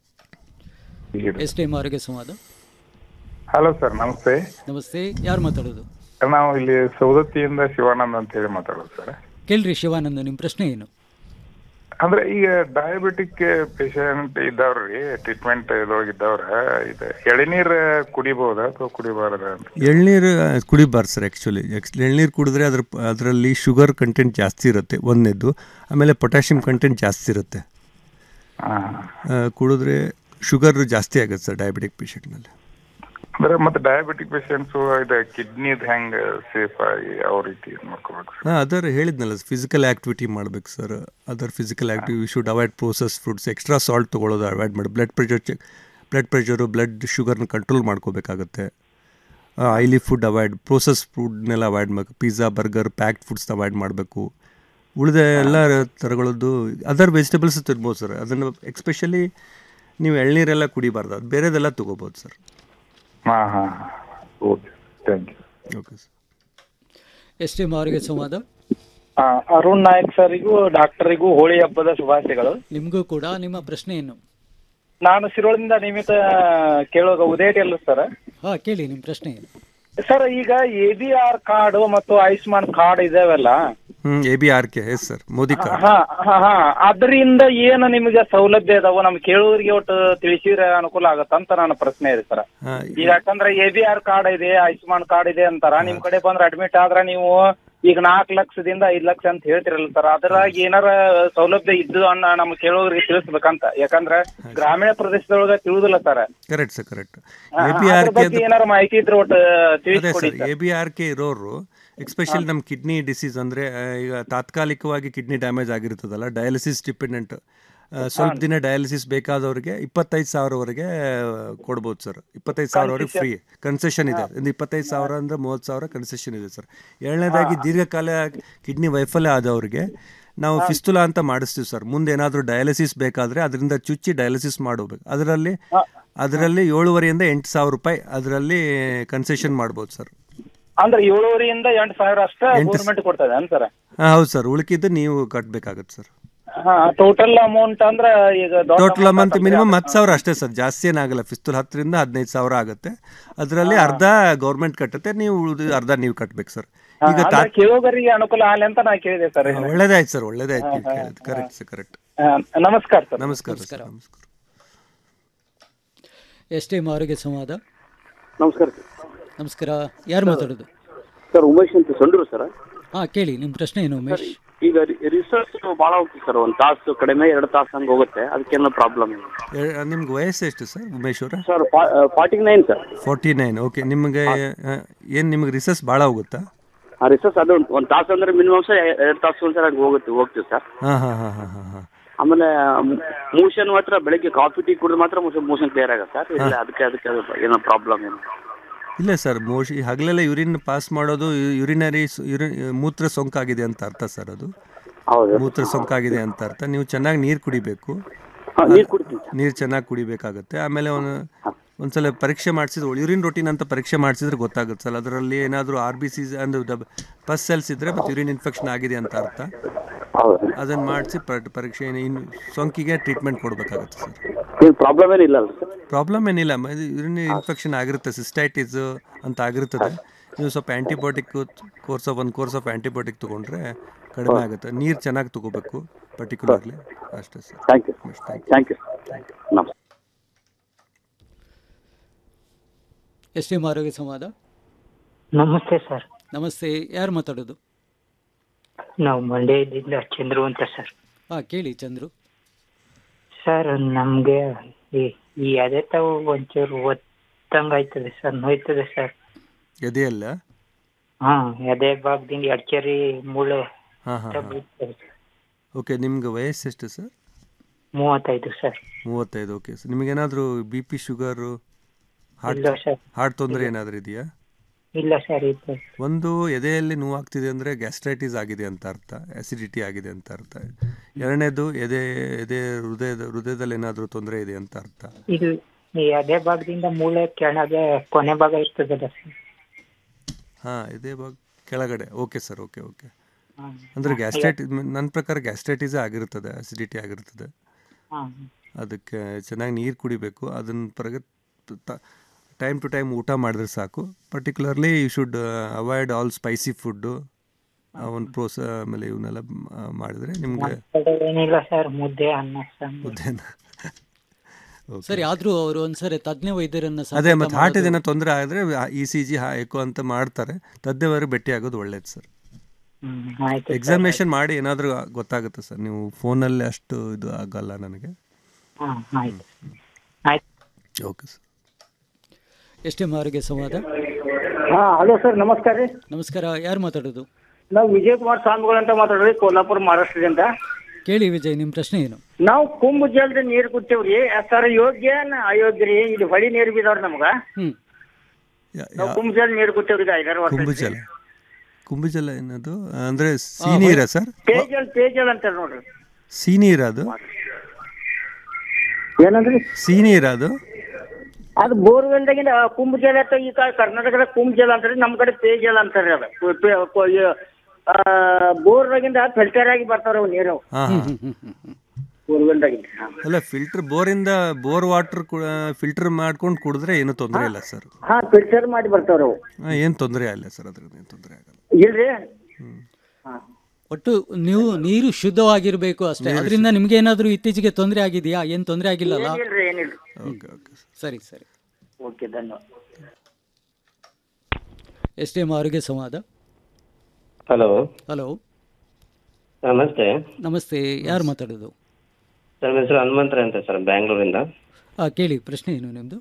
ಎಸ್ ಟಿ ಎಂ ಆರೋಗ್ಯ ಸಂವಾದ ಹಲೋ ಸರ್ ನಮಸ್ತೆ ನಮಸ್ತೆ ಯಾರು ಮಾತಾಡೋದು ನಾವು ಇಲ್ಲಿ ಸೌದತ್ತಿಯಿಂದ ಶಿವಾನಂದ್ ಅಂತ ಹೇಳಿ ಮಾತಾಡೋದು ಸರ್ ಕೇಳ್ರಿ ಶಿವಾನಂದ ನಿಮ್ಮ ಪ್ರಶ್ನೆ ಏನು ಅಂದ್ರೆ ಈಗ ಡಯಾಬಿಟಿಕ್ ಪೇಷಂಟ್ ಇದ್ದವ್ರಿ ಟ್ರೀಟ್ಮೆಂಟ್ ಇದ್ರೊಳಗೆ ಇದ್ದವ್ರ ಇದು ಎಳನೀರ್ ಕುಡಿಬಹುದಾ ಅಥವಾ ಕುಡಿಬಾರ್ದ ಅಂತ ಎಳ್ನೀರು ಕುಡಿಬಾರ್ದು ಸರ್ ಆ್ಯಕ್ಚುಲಿ ಎಕ್ಸ್ ಎಳ್ನೀರು ಕುಡಿದ್ರೆ ಅದ್ರ ಅದರಲ್ಲಿ ಶುಗರ್ ಕಂಟೆಂಟ್ ಜಾಸ್ತಿ ಇರುತ್ತೆ ಒಂದನೇದು ಆಮೇಲೆ ಪೊಟ್ಯಾಷಿಯಂ ಕಂಟೆಂಟ್ ಜಾಸ್ತಿ ಇರುತ್ತೆ ಆ, ಕುಡಿದ್ರೆ ಶುಗರ್ ಜಾಸ್ತಿ ಆಗುತ್ತೆ ಸರ್ ಡಯಾಬಿಟಿಕ್ ಪೇಷಂಟ್ನಲ್ಲಿ ಅಂದ್ರೆ ಮತ್ತೆ ಡಯಾಬಿಟಿಕ್ ಪೇಷಂಟ್ಸ್ ಇದು ಕಿಡ್ನಿದ್ ಹೆಂಗ್ ಸೇಫ್ ಆಗಿ ಯಾವ ರೀತಿ ಇದ್ ಮಾಡ್ಕೋಬೇಕು ಹಾಂ ಅದರ ಹೇಳಿದ್ನಲ್ಲ ಫಿಸಿಕಲ್ ಆ್ಯಕ್ಟಿವಿಟಿ ಮಾಡ್ಬೇಕು sir other physical activity should avoid process foods extra salt ತೊಗೊಳ್ಳೋದು ಅವಾಯ್ಡ್ ಮಾಡಿ blood pressure check blood pressure blood ಶುಗರ್ನ ಕಂಟ್ರೋಲ್ ಮಾಡ್ಕೋಬೇಕಾಗತ್ತೆ ಆಯಿಲಿ ಫುಡ್ ಅವಾಯ್ಡ್ ಪ್ರೋಸೆಸ್ ಫುಡ್ನೆಲ್ಲ ಅವಾಯ್ಡ್ ಮಾಡಬೇಕು ಪಿಜ್ಜಾ ಬರ್ಗರ್ ಪ್ಯಾಕ್ಡ್ ಫುಡ್ಸ್ನ ಅವಾಯ್ಡ್ ಮಾಡಬೇಕು ಉಳಿದ ಎಲ್ಲ ಥರಗಳದ್ದು ಅದರ್ ವೆಜಿಟೇಬಲ್ಸ್ ತಿನ್ಬೋದು ಸರ್ ಅದನ್ನು ಎಕ್ಸ್ಪೆಷಲಿ ನೀವು ಎಳ್ನೀರೆಲ್ಲ ಕುಡಿಬಾರ್ದು ಅದು ಬೇರೆದೆಲ್ಲ ತೊಗೋಬೋದು ಸರ್ ಹಾಂ ಹಾಂ okay thank you okay sir S T ಆರೋಗ್ಯ ಸಂವಾದ ಆ, ಅರುಣ್ ನಾಯಕ್ ಸರಿಗೂ ಡಾಕ್ಟರಿಗೂ ಹೋಳಿ ಹಬ್ಬದ ಶುಭಾಶಯಗಳು ನಿಮಗೂ ಕೂಡ ನಿಮ್ಮ ಪ್ರಶ್ನೆ ಏನು ನಾನು ಶಿರೋಳದಿಂದ ನಿಯಮಿತ ಕೇಳುವಾಗ ಉದಯ ಅಲ್ಲ ಸರ್ ಹಾ ಕೇಳಿ ನಿಮ್ಮ ಪ್ರಶ್ನೆ ಏನು ಸರ್ ಈಗ ಎ ಬಿ ಆರ್ ಕಾರ್ಡ್ ಮತ್ತು ಆಯುಷ್ಮಾನ್ ಕಾರ್ಡ್ ಇದಾವಲ್ಲ ಹ್ಞೂ A B R K S sir Modi card ಹಾ ಹಾ ಹಾ ಅದರಿಂದ ಏನು ನಿಮಗೆ ಸೌಲಭ್ಯ ಇದಾವ ನಮ್ ಕೇಳುವರಿಗೆ ಒಟ್ಟು ತಿಳಿಸಿದ್ರೆ ಅನುಕೂಲ ಆಗತ್ತ ಅಂತ ನನ್ನ ಪ್ರಶ್ನೆ ಇದೆ ಸರ್ ಹಾಂ ಈಗ ಯಾಕಂದ್ರೆ ಎ ಬಿ ಆರ್ ಕಾರ್ಡ್ ಇದೆ ಆಯುಷ್ಮಾನ್ ಕಾರ್ಡ್ ಇದೆ ಅಂತಾರ ನಿಮ್ ಕಡೆ ಬಂದ್ರೆ ಅಡ್ಮಿಟ್ ಆದ್ರ ನೀವು ಈಗ ನಾಲ್ಕು ಲಕ್ಷದಿಂದ ಐದ್ ಲಕ್ಷ ಅಂತ ಹೇಳ್ತಿರಲ್ಲ ಸರ್ ಅದ್ರಾಗ ಏನಾರ ಸೌಲಭ್ಯ ಇದ್ದು ಅನ್ನ ನಮ್ ಕೇಳೋರಿಗೆ ತಿಳಿಸ್ಬೇಕಂತ ಯಾಕಂದ್ರೆ ಗ್ರಾಮೀಣ ಪ್ರದೇಶದೊಳಗ ತಿಳಿದಿಲ್ಲ sir correct sir correct A B R K ಬಗ್ಗೆ ಏನಾರ ಮಾಹಿತಿ ಇದ್ರೆ ಒಟ್ಟು ಅದೇ ತಿಳಿಸ್ಕೊಡಿ sir sir A B R K ಇರೋರು ಎಕ್ಸ್ಪೆಷಲಿ ನಮ್ಮ ಕಿಡ್ನಿ ಡಿಸೀಸ್ ಅಂದರೆ ಈಗ ತಾತ್ಕಾಲಿಕವಾಗಿ ಕಿಡ್ನಿ ಡ್ಯಾಮೇಜ್ ಆಗಿರ್ತದಲ್ಲ ಡಯಾಲಿಸಿಸ್ ಡಿಪೆಂಡೆಂಟ್ ಸ್ವಲ್ಪ ದಿನ ಡಯಾಲಿಸಿಸ್ ಬೇಕಾದವ್ರಿಗೆ ಇಪ್ಪತ್ತೈದು ಸಾವಿರವರೆಗೆ ಕೊಡ್ಬೋದು ಸರ್ ಇಪ್ಪತ್ತೈದು ಸಾವಿರವರೆಗೆ ಫ್ರೀ ಕನ್ಸೆಷನ್ ಇದೆ ಒಂದು ಇಪ್ಪತ್ತೈದು ಸಾವಿರ ಅಂದರೆ ಮೂವತ್ತು ಸಾವಿರ ಕನ್ಸೆಷನ್ ಇದೆ ಸರ್ ಏಳನೇದಾಗಿ ದೀರ್ಘಕಾಲ ಕಿಡ್ನಿ ವೈಫಲ್ಯ ಆದವ್ರಿಗೆ ನಾವು ಫಿಸ್ತುಲಾ ಅಂತ ಮಾಡಿಸ್ತೀವಿ ಸರ್ ಮುಂದೆ ಏನಾದರೂ ಡಯಾಲಿಸಿಸ್ ಬೇಕಾದರೆ ಅದರಿಂದ ಚುಚ್ಚಿ ಡಯಾಲಿಸಿಸ್ ಮಾಡಬೇಕು ಅದರಲ್ಲಿ ಅದರಲ್ಲಿ ಏಳುವರೆಯಿಂದ ಎಂಟು ಸಾವಿರ ರೂಪಾಯಿ ಅದರಲ್ಲಿ ಕನ್ಸೆಷನ್ ಮಾಡ್ಬೋದು ಸರ್ ಅಂದ್ರೆ ಏಳುವರೆಯಿಂದ ಎಂಟು ಸಾವಿರ ಅಷ್ಟ ಎಂಟು ಸ- ಗೌರ್ಮೆಂಟ್ ಕೊಡ್ತದೆ ಸರ್ ಹಾಂ ಹೌದು ಸರ್ ಉಳ್ಕಿದ್ದು ನೀವು ಕಟ್ಟಬೇಕಾಗತ್ತೆ ಸರ್ ಹಾ ಟೋಟಲ್ ಅಮೌಂಟ್ ಅಂದ್ರ ಈಗ ದೊಡ್ಡ ಟೋಟಲ್ amount ಅಮೌಂಟ್ ಅಂತಂದ್ರೆ ಮಿನಿಮಮ್ ಹತ್ತು ಸಾವಿರ ಅಷ್ಟೇ ಸರ್ ಜಾಸ್ತಿ ಏನಾಗಲ್ಲ ಫಿಸ್ತುಲ್ ಹತ್ತರಿಂದ ಹದಿನೈದು ಸಾವಿರ ಆಗುತ್ತೆ ಅದರಲ್ಲಿ ಅರ್ಧ ಗೌರ್ಮೆಂಟ್ ಕಟ್ಟುತ್ತೆ ನೀವು ಉಳಿದು ಅರ್ಧ ನೀವು ಕಟ್ಬೇಕು ಸರ್ ಹಾ, ಈಗ ಅಂದ್ರೆ ತಾ ಕೇಳುಗರಿಗೆ ಅನುಕೂಲ ಆಗಲಿ ಅಂತ ನಾ ಕೇಳಿದೆ ಸರ್ ಒಳ್ಳೇದಾಯ್ತು ಸರ್ ಒಳ್ಳೇದಾಯ್ತು ನೀವು ಕೇಳಿದ್ದು ಕರೆಕ್ಟ್ ಸರ್ ಕರೆಕ್ಟ್ ನಮಸ್ಕಾರ ಸರ್ ನಮಸ್ಕಾರ ಸರ್ ನಮಸ್ಕಾರ ಎಸ್ ಟಿ ಆರೋಗ್ಯ ಸಂವಾದ ನಮಸ್ಕಾರ ನಮಸ್ಕಾರ ಯಾರು ಮಾತಾಡೋದು ಸರ್ ಉಮೇಶ್ ಅಂತ ಸಂಡೂರು ಸರ್ ಹಾ ಕೇಳಿ ನಿಮ್ಮ ಪ್ರಶ್ನೆ ಏನು ಉಮೇಶ್ ಈಗ ರಿಸರ್ಚ್ ಭಾಳ ಹೋಗ್ತದೆ ಸರ್ ಒಂದು ತಾಸು ಕಡಿಮೆ ಎರಡು ತಾಸು ಹಂಗೆ ಹೋಗುತ್ತೆ ಅದಕ್ಕೇನೋ ಪ್ರಾಬ್ಲಮ್ ಎ- ನಿಮ್ಗೆ ವಯಸ್ಸು ಎಷ್ಟು ಸರ್ ಉಮೇಶ್ ಅವರ sir forty nine sir forty nine okay ನಿಮಗೆ ಏನು ನಿಮ್ಗೆ ರಿಸರ್ಚ್ ಭಾಳ ಹೋಗುತ್ತಾ ಆ ರಿಸರ್ಚ್ ಅದು ಒಂದು ಒಂದು ತಾಸು ಅಂದ್ರೆ ಮಿನಿಮಮ್ ಸರ್ ಎರಡು ತಾಸು ಒಂದು ಸರ್ ಹಂಗೆ ಹೋಗುತ್ತೆ ಹೋಗ್ತೀವಿ ಸರ್ ಹಾಂ ಹಾಂ ಹಾಂ ಹಾಂ ಹಾಂ ಹಾಂ ಆಮೇಲೆ ಮೋಷನ್ ಮಾತ್ರ ಬೆಳಗ್ಗೆ ಕಾಫಿ ಟೀ ಕುಡಿದ್ರೆ ಮಾತ್ರ ಮೋಷನ್ ಕ್ಲಿಯರ್ ಆಗುತ್ತೆ ಸರ್ ಇಲ್ಲ ಅದಕ್ಕೆ ಅದಕ್ಕೆ ಅದು ಏನೋ ಪ್ರಾಬ್ಲಮ್ ಏನು ಇಲ್ಲ ಸರ್ ಮೋಶಿ ಹಗಲೆಲ್ಲ ಯೂರಿನ್ ಪಾಸ್ ಮಾಡೋದು ಯುರಿನರಿ ಯುರಿ ಮೂತ್ರ ಸೋಂಕಾಗಿದೆ ಅಂತ ಅರ್ಥ ಸರ್ ಅದು ಹೌದು ಮೂತ್ರ ಸೋಂಕಾಗಿದೆ ಅಂತ ಅರ್ಥ ನೀವು ಚೆನ್ನಾಗಿ ನೀರು ಕುಡಿಬೇಕು ನೀರು ಕುಡಿತೀನಿ ನೀರು ಚೆನ್ನಾಗಿ ಕುಡಿಬೇಕಾಗುತ್ತೆ ಆಮೇಲೆ ಒಂದು ಒಂದ್ಸಲ ಪರೀಕ್ಷೆ ಮಾಡಿಸಿದ್ರೆ ಯೂರಿನ್ ರೊಟೀನ್ ಅಂತ ಪರೀಕ್ಷೆ ಮಾಡಿಸಿದ್ರೆ ಗೊತ್ತಾಗುತ್ತೆ ಸರ್ ಅದರಲ್ಲಿ ಏನಾದರೂ ಆರ್ ಬಿ ಸಿ ಅಂದ್ರೆ ಡಬ್ ಪಸ್ ಸೆಲ್ಸ್ ಇದ್ದರೆ ಮತ್ತು ಯೂರಿನ್ ಇನ್ಫೆಕ್ಷನ್ ಆಗಿದೆ ಅಂತ ಅರ್ಥ ಅದನ್ನು ಮಾಡಿಸಿ ಪರೀಕ್ಷೆ ಇನ್ ಸೋಂಕಿಗೆ ಟ್ರೀಟ್ಮೆಂಟ್ ಕೊಡಬೇಕಾಗುತ್ತೆ ಸರ್ ಏನು ಪ್ರಾಬ್ಲಮ್ ಏನಿಲ್ಲ ಅಲ್ಲ ಸರ್ ಪ್ರಾಬ್ಲಮ್ ಏನಿಲ್ಲ ಯೂರಿನ್ ಇನ್ಫೆಕ್ಷನ್ ಆಗಿರುತ್ತೆ ಸಿಸ್ಟೈಟಿಸ್ ಅಂತ ಆಗಿರ್ತದೆ ನೀವು ಸ್ವಲ್ಪ ಆ್ಯಂಟಿಬಯೋಟಿಕ್ ಕೋರ್ಸ್ ಆಫ್ ಒಂದು ಕೋರ್ಸ್ ಆಫ್ ಆ್ಯಂಟಿಬಯೋಟಿಕ್ ತೊಗೊಂಡ್ರೆ ಕಡಿಮೆ ಆಗುತ್ತೆ ನೀರು ಚೆನ್ನಾಗಿ ತಗೋಬೇಕು ಪರ್ಟಿಕ್ಯುಲರ್ಲಿ ಅಷ್ಟೇ sir thank you thank you ನಮಸ್ತೆ ಎಸ್ ಟಿ ಆರೋಗ್ಯ ಸಂವಾದ ನಮಸ್ತೆ ಸರ್ ನಮಸ್ತೆ ಯಾರು ಮಾತಾಡೋದು ನಾವು ಮಂಡ್ಯದಿಂದ ಚಂದ್ರು ಅಂತ ಸರ್ ಹಾ ಕೇಳಿ ಚಂದ್ರು ಸರ್ ನಮಗೆ ಈ ಈ ಅದೇ ತಾವು ಒಂಚೂರು ಒತ್ತಂಗಾಯ್ತದೆ ಸರ್ ನೋಯ್ತದೆ ಸರ್ ಎದೆಯಲ್ಲ ಹಾ ಎದೆ ಭಾಗದಿಂದ ಎಡ್ಚೇರಿ ಮೂಳೆ ಹಾಂ ಹಾಂ ಹಾಂ ಬೀಳ್ತದೆ ಸರ್. ಓಕೆ ನಿಮ್ಗೆ ವಯಸ್ಸು ಎಷ್ಟು ಸರ್ ಮೂವತ್ತೈದು ಸರ್ ಮೂವತ್ತೈದು ಓಕೆ ಸರ್ ನಿಮಗೇನಾದರೂ ಬಿ ಪಿ ಶುಗರು ಹಾರ್ಟ್ ಇಲ್ಲ ಸರ್. ಹಾರ್ಟ್ ತೊಂದರೆ ಇಲ್ಲ. ಏನಾದರೂ ಇದೆಯಾ ಇಲ್ಲ ಸರ್ ಇದೆ ಒಂದು ಎದೆಯಲ್ಲಿ ನೋವಾಗ್ತಿದೆ ಅಂದರೆ ಗ್ಯಾಸ್ಟ್ರೈಟಿಸ್ ಆಗಿದೆ ಅಂತ ಅರ್ಥ ಆಸಿಡಿಟಿ ಆಗಿದೆ ಅಂತ ಅರ್ಥ ಎರಡನೇದು ಎದೆ ಎದೆ ಹೃದಯದ ಹೃದಯದಲ್ಲಿ ಏನಾದರೂ ತೊಂದರೆ ಇದೆ ಅಂತ ಅರ್ಥ ಇದು ಈ ಎದೆ ಭಾಗದಿಂದ ಮೂಳೆ ಕೆಳಗೆ ಕೊನೆ ಭಾಗ ಇರ್ತದಲ್ಲ ಸರ್ ಹಾಂ ಎದೆ ಭಾಗ ಕೆಳಗಡೆ okay sir okay okay hmm. ಅಂದರೆ ಹಾ, ಗ್ಯಾಸ್ಟ್ರೈಟಿ ನನ್ನ ಪ್ರಕಾರ ಗ್ಯಾಸ್ಟ್ರೈಟಿಸೇ ಆಗಿರ್ತದೆ ಅಸಿಡಿಟಿ ಆಗಿರ್ತದೆ ಹಾ ಅದಕ್ಕೆ ಚೆನ್ನಾಗಿ ನೀರು ಕುಡಿಬೇಕು ಅದನ್ನ ಪರಗ ಟೈಮ್ ಟು ಟೈಮ್ ಊಟ ಮಾಡಿದ್ರೆ ಸಾಕು particularly you should avoid all spicy food ಒಂದು ಪ್ರೋಸ ಆಮೇಲೆ ಇವನ್ನೆಲ್ಲ ಮಾಡಿದ್ರೆ ನಿಮಗೆ ನಮ್ ಕಡೆ ಏನಿಲ್ಲ ಸರ್ ಮುದ್ದೆ ಅನ್ನ ಸಾಂಬಾರ್ ಮುದ್ದೆನ ಸರಿ ಆದ್ರೂ ಅವರು ಒಂದ್ಸರಿ ತಜ್ಞ ವೈದ್ಯರನ್ನ ಅದೇ ಸಂಪರ್ಕ ಮತ್ತು ಹಾರ್ಟ್ ಮಾಡೋದು- ಏನೋ ತೊಂದರೆ ಆದರೆ ಇ ಸಿ ಜಿ ಎಕೋ ಅಂತ ಮಾಡ್ತಾರೆ ತದ್ದೇವರು ಭೇಟಿ ಆಗೋದು ಒಳ್ಳೇದು ಸರ್ ಹ್ಮ್ ಆಯ್ತು ಸರ್. ಎಕ್ಸಾಮಿನೇಷನ್ ಮಾಡಿ ಏನಾದರೂ ಗೊತ್ತಾಗುತ್ತೆ ಸರ್ ನೀವು ಫೋನಲ್ಲಿ ಅಷ್ಟು ಇದು ಆಗಲ್ಲ ನನಗೆ ಹಾ ಆಯ್ತು ಆಯ್ತು ಓಕೆ ಸರ್ ಎಸ್ ಟಿ ಆರೋಗ್ಯ ಸಂವಾದ ಹಾ ಹಲೋ ಸರ್ ನಮಸ್ಕಾರ ರೀ ನಮಸ್ಕಾರ ಯಾರು ಮಾತಾಡೋದು ನಾವು ವಿಜಯಕುಮಾರ್ ಸ್ವಾಮಿಗಳು ಅಂತ ಮಾತಾಡೋರಿ ಕೋಲ್ಹಾಪುರ ಮಹಾರಾಷ್ಟ್ರದಿಂದ ಕೇಳಿ ವಿಜಯ್ ನಿಮ್ಮ ಪ್ರಶ್ನೆ ಏನು ನಾವು ಕುಂಭ ಜಲದ ನೀರು ಕುಡ್ತೇವ್ರಿ ಸರ್ ಯೋಗ್ಯ ಅಯೋಗ್ಯ ರೀ ಇಲ್ಲಿ ಹೊಳಿ ನೀರು ಬಿದಾವ್ರಿ ನಮ್ಗ ಹ್ಮ್ ನಾವು ಕುಂಭ ಜಲ ನೀರು ಕುಡ್ತೇವ್ರಿ ಇದು ಐದಾರು ವರ್ಷ ಕುಂಭಜಲ ಕುಂಭಜಲ ಏನದು ಅಂದರೆ ಸೀನೀರಾ ಸರ್ ಪೇಜಲ್ ಪೇಜಲ್ ಅಂತಾರೆ ನೋಡ್ರಿ ಸೀನೀರಾ ಅದು ಏನಂದ್ರಿ ಸೀನೀರಾ ಅದು ಅದು ಬೋರ್ವೆಲ್ದಾಗಿಂದ ಕುಂಭ ಜಲ ಅಂತ ಈ ಕಡೆ ಕರ್ನಾಟಕದ ಕುಂಭ ಜಲ ಅಂತಾರೆ ನಮ್ಮ ಕಡೆ ಪೇಜಲ್ ಅಂತಾರೆ ಅದು ಪೆ- ಪೆ- ಕೊ- ಈ, ಆ, ಬೋರ್ದಾಗಿಂದ ಫಿಲ್ಟರ್ ಆಗಿ ಬರ್ತಾವ ಅವು ನೀರು ಹಾಂ ಹಾಂ ಬೋರ್ವೆಲ್ದಾಗಿಂದ ಹಾ. ಅಲ್ಲ ಫಿಲ್ಟರ್ ಬೋರಿಂದ ಬೋರ್ ವಾಟರ್ ಫಿಲ್ಟರ್ ಮಾಡ್ಕೊಂಡು ಕುಡಿದ್ರೆ ಏನು ತೊಂದರೆ ಇಲ್ಲ ಸರ್ ಹಾ ಫಿಲ್ಟರ್ ಮಾಡಿ ಬರ್ತಾವ್ರಿ ಅವು ಏನು ತೊಂದರೆ ಇಲ್ಲ ಸರ್ ಅದ್ರದ್ದು ಏನು ತೊಂದರೆ ಆಗಲ್ಲ ಇಲ್ರಿ ಒಟ್ಟು ನೀವು ನೀರು ಶುದ್ಧವಾಗಿರ್ಬೇಕು ಅಷ್ಟೇ ನೀರು ಅದರಿಂದ ನಿಮ್ಗೆ ಏನಾದರೂ ಇತ್ತೀಚೆಗೆ ತೊಂದರೆ ಆಗಿದೆಯಾ ಏನು ತೊಂದರೆ ಆಗಿಲ್ಲಲ್ಲ ಏನಿಲ್ರಿ ಏನಿಲ್ರಿ ಓಕೆ ಓಕೆ ಸರಿ ಸರಿ ಓಕೆ ಧನ್ಯವಾದ ಎಸ್ ಟಿ ಎಂ ಆರೋಗ್ಯ ಸಂವಾದ ಹಲೋ ಹಲೋ ನಮಸ್ತೆ ನಮಸ್ತೆ ಯಾರು ಮಾತಾಡೋದು ಸರ್ ನನ್ನ ಹೆಸರು ಹನುಮಂತರ ಅಂತ ಸರ್ ಬ್ಯಾಂಗ್ಳೂರಿಂದ ಆ, ಕೇಳಿ ಪ್ರಶ್ನೆ ಏನು ನಿಮ್ಮದು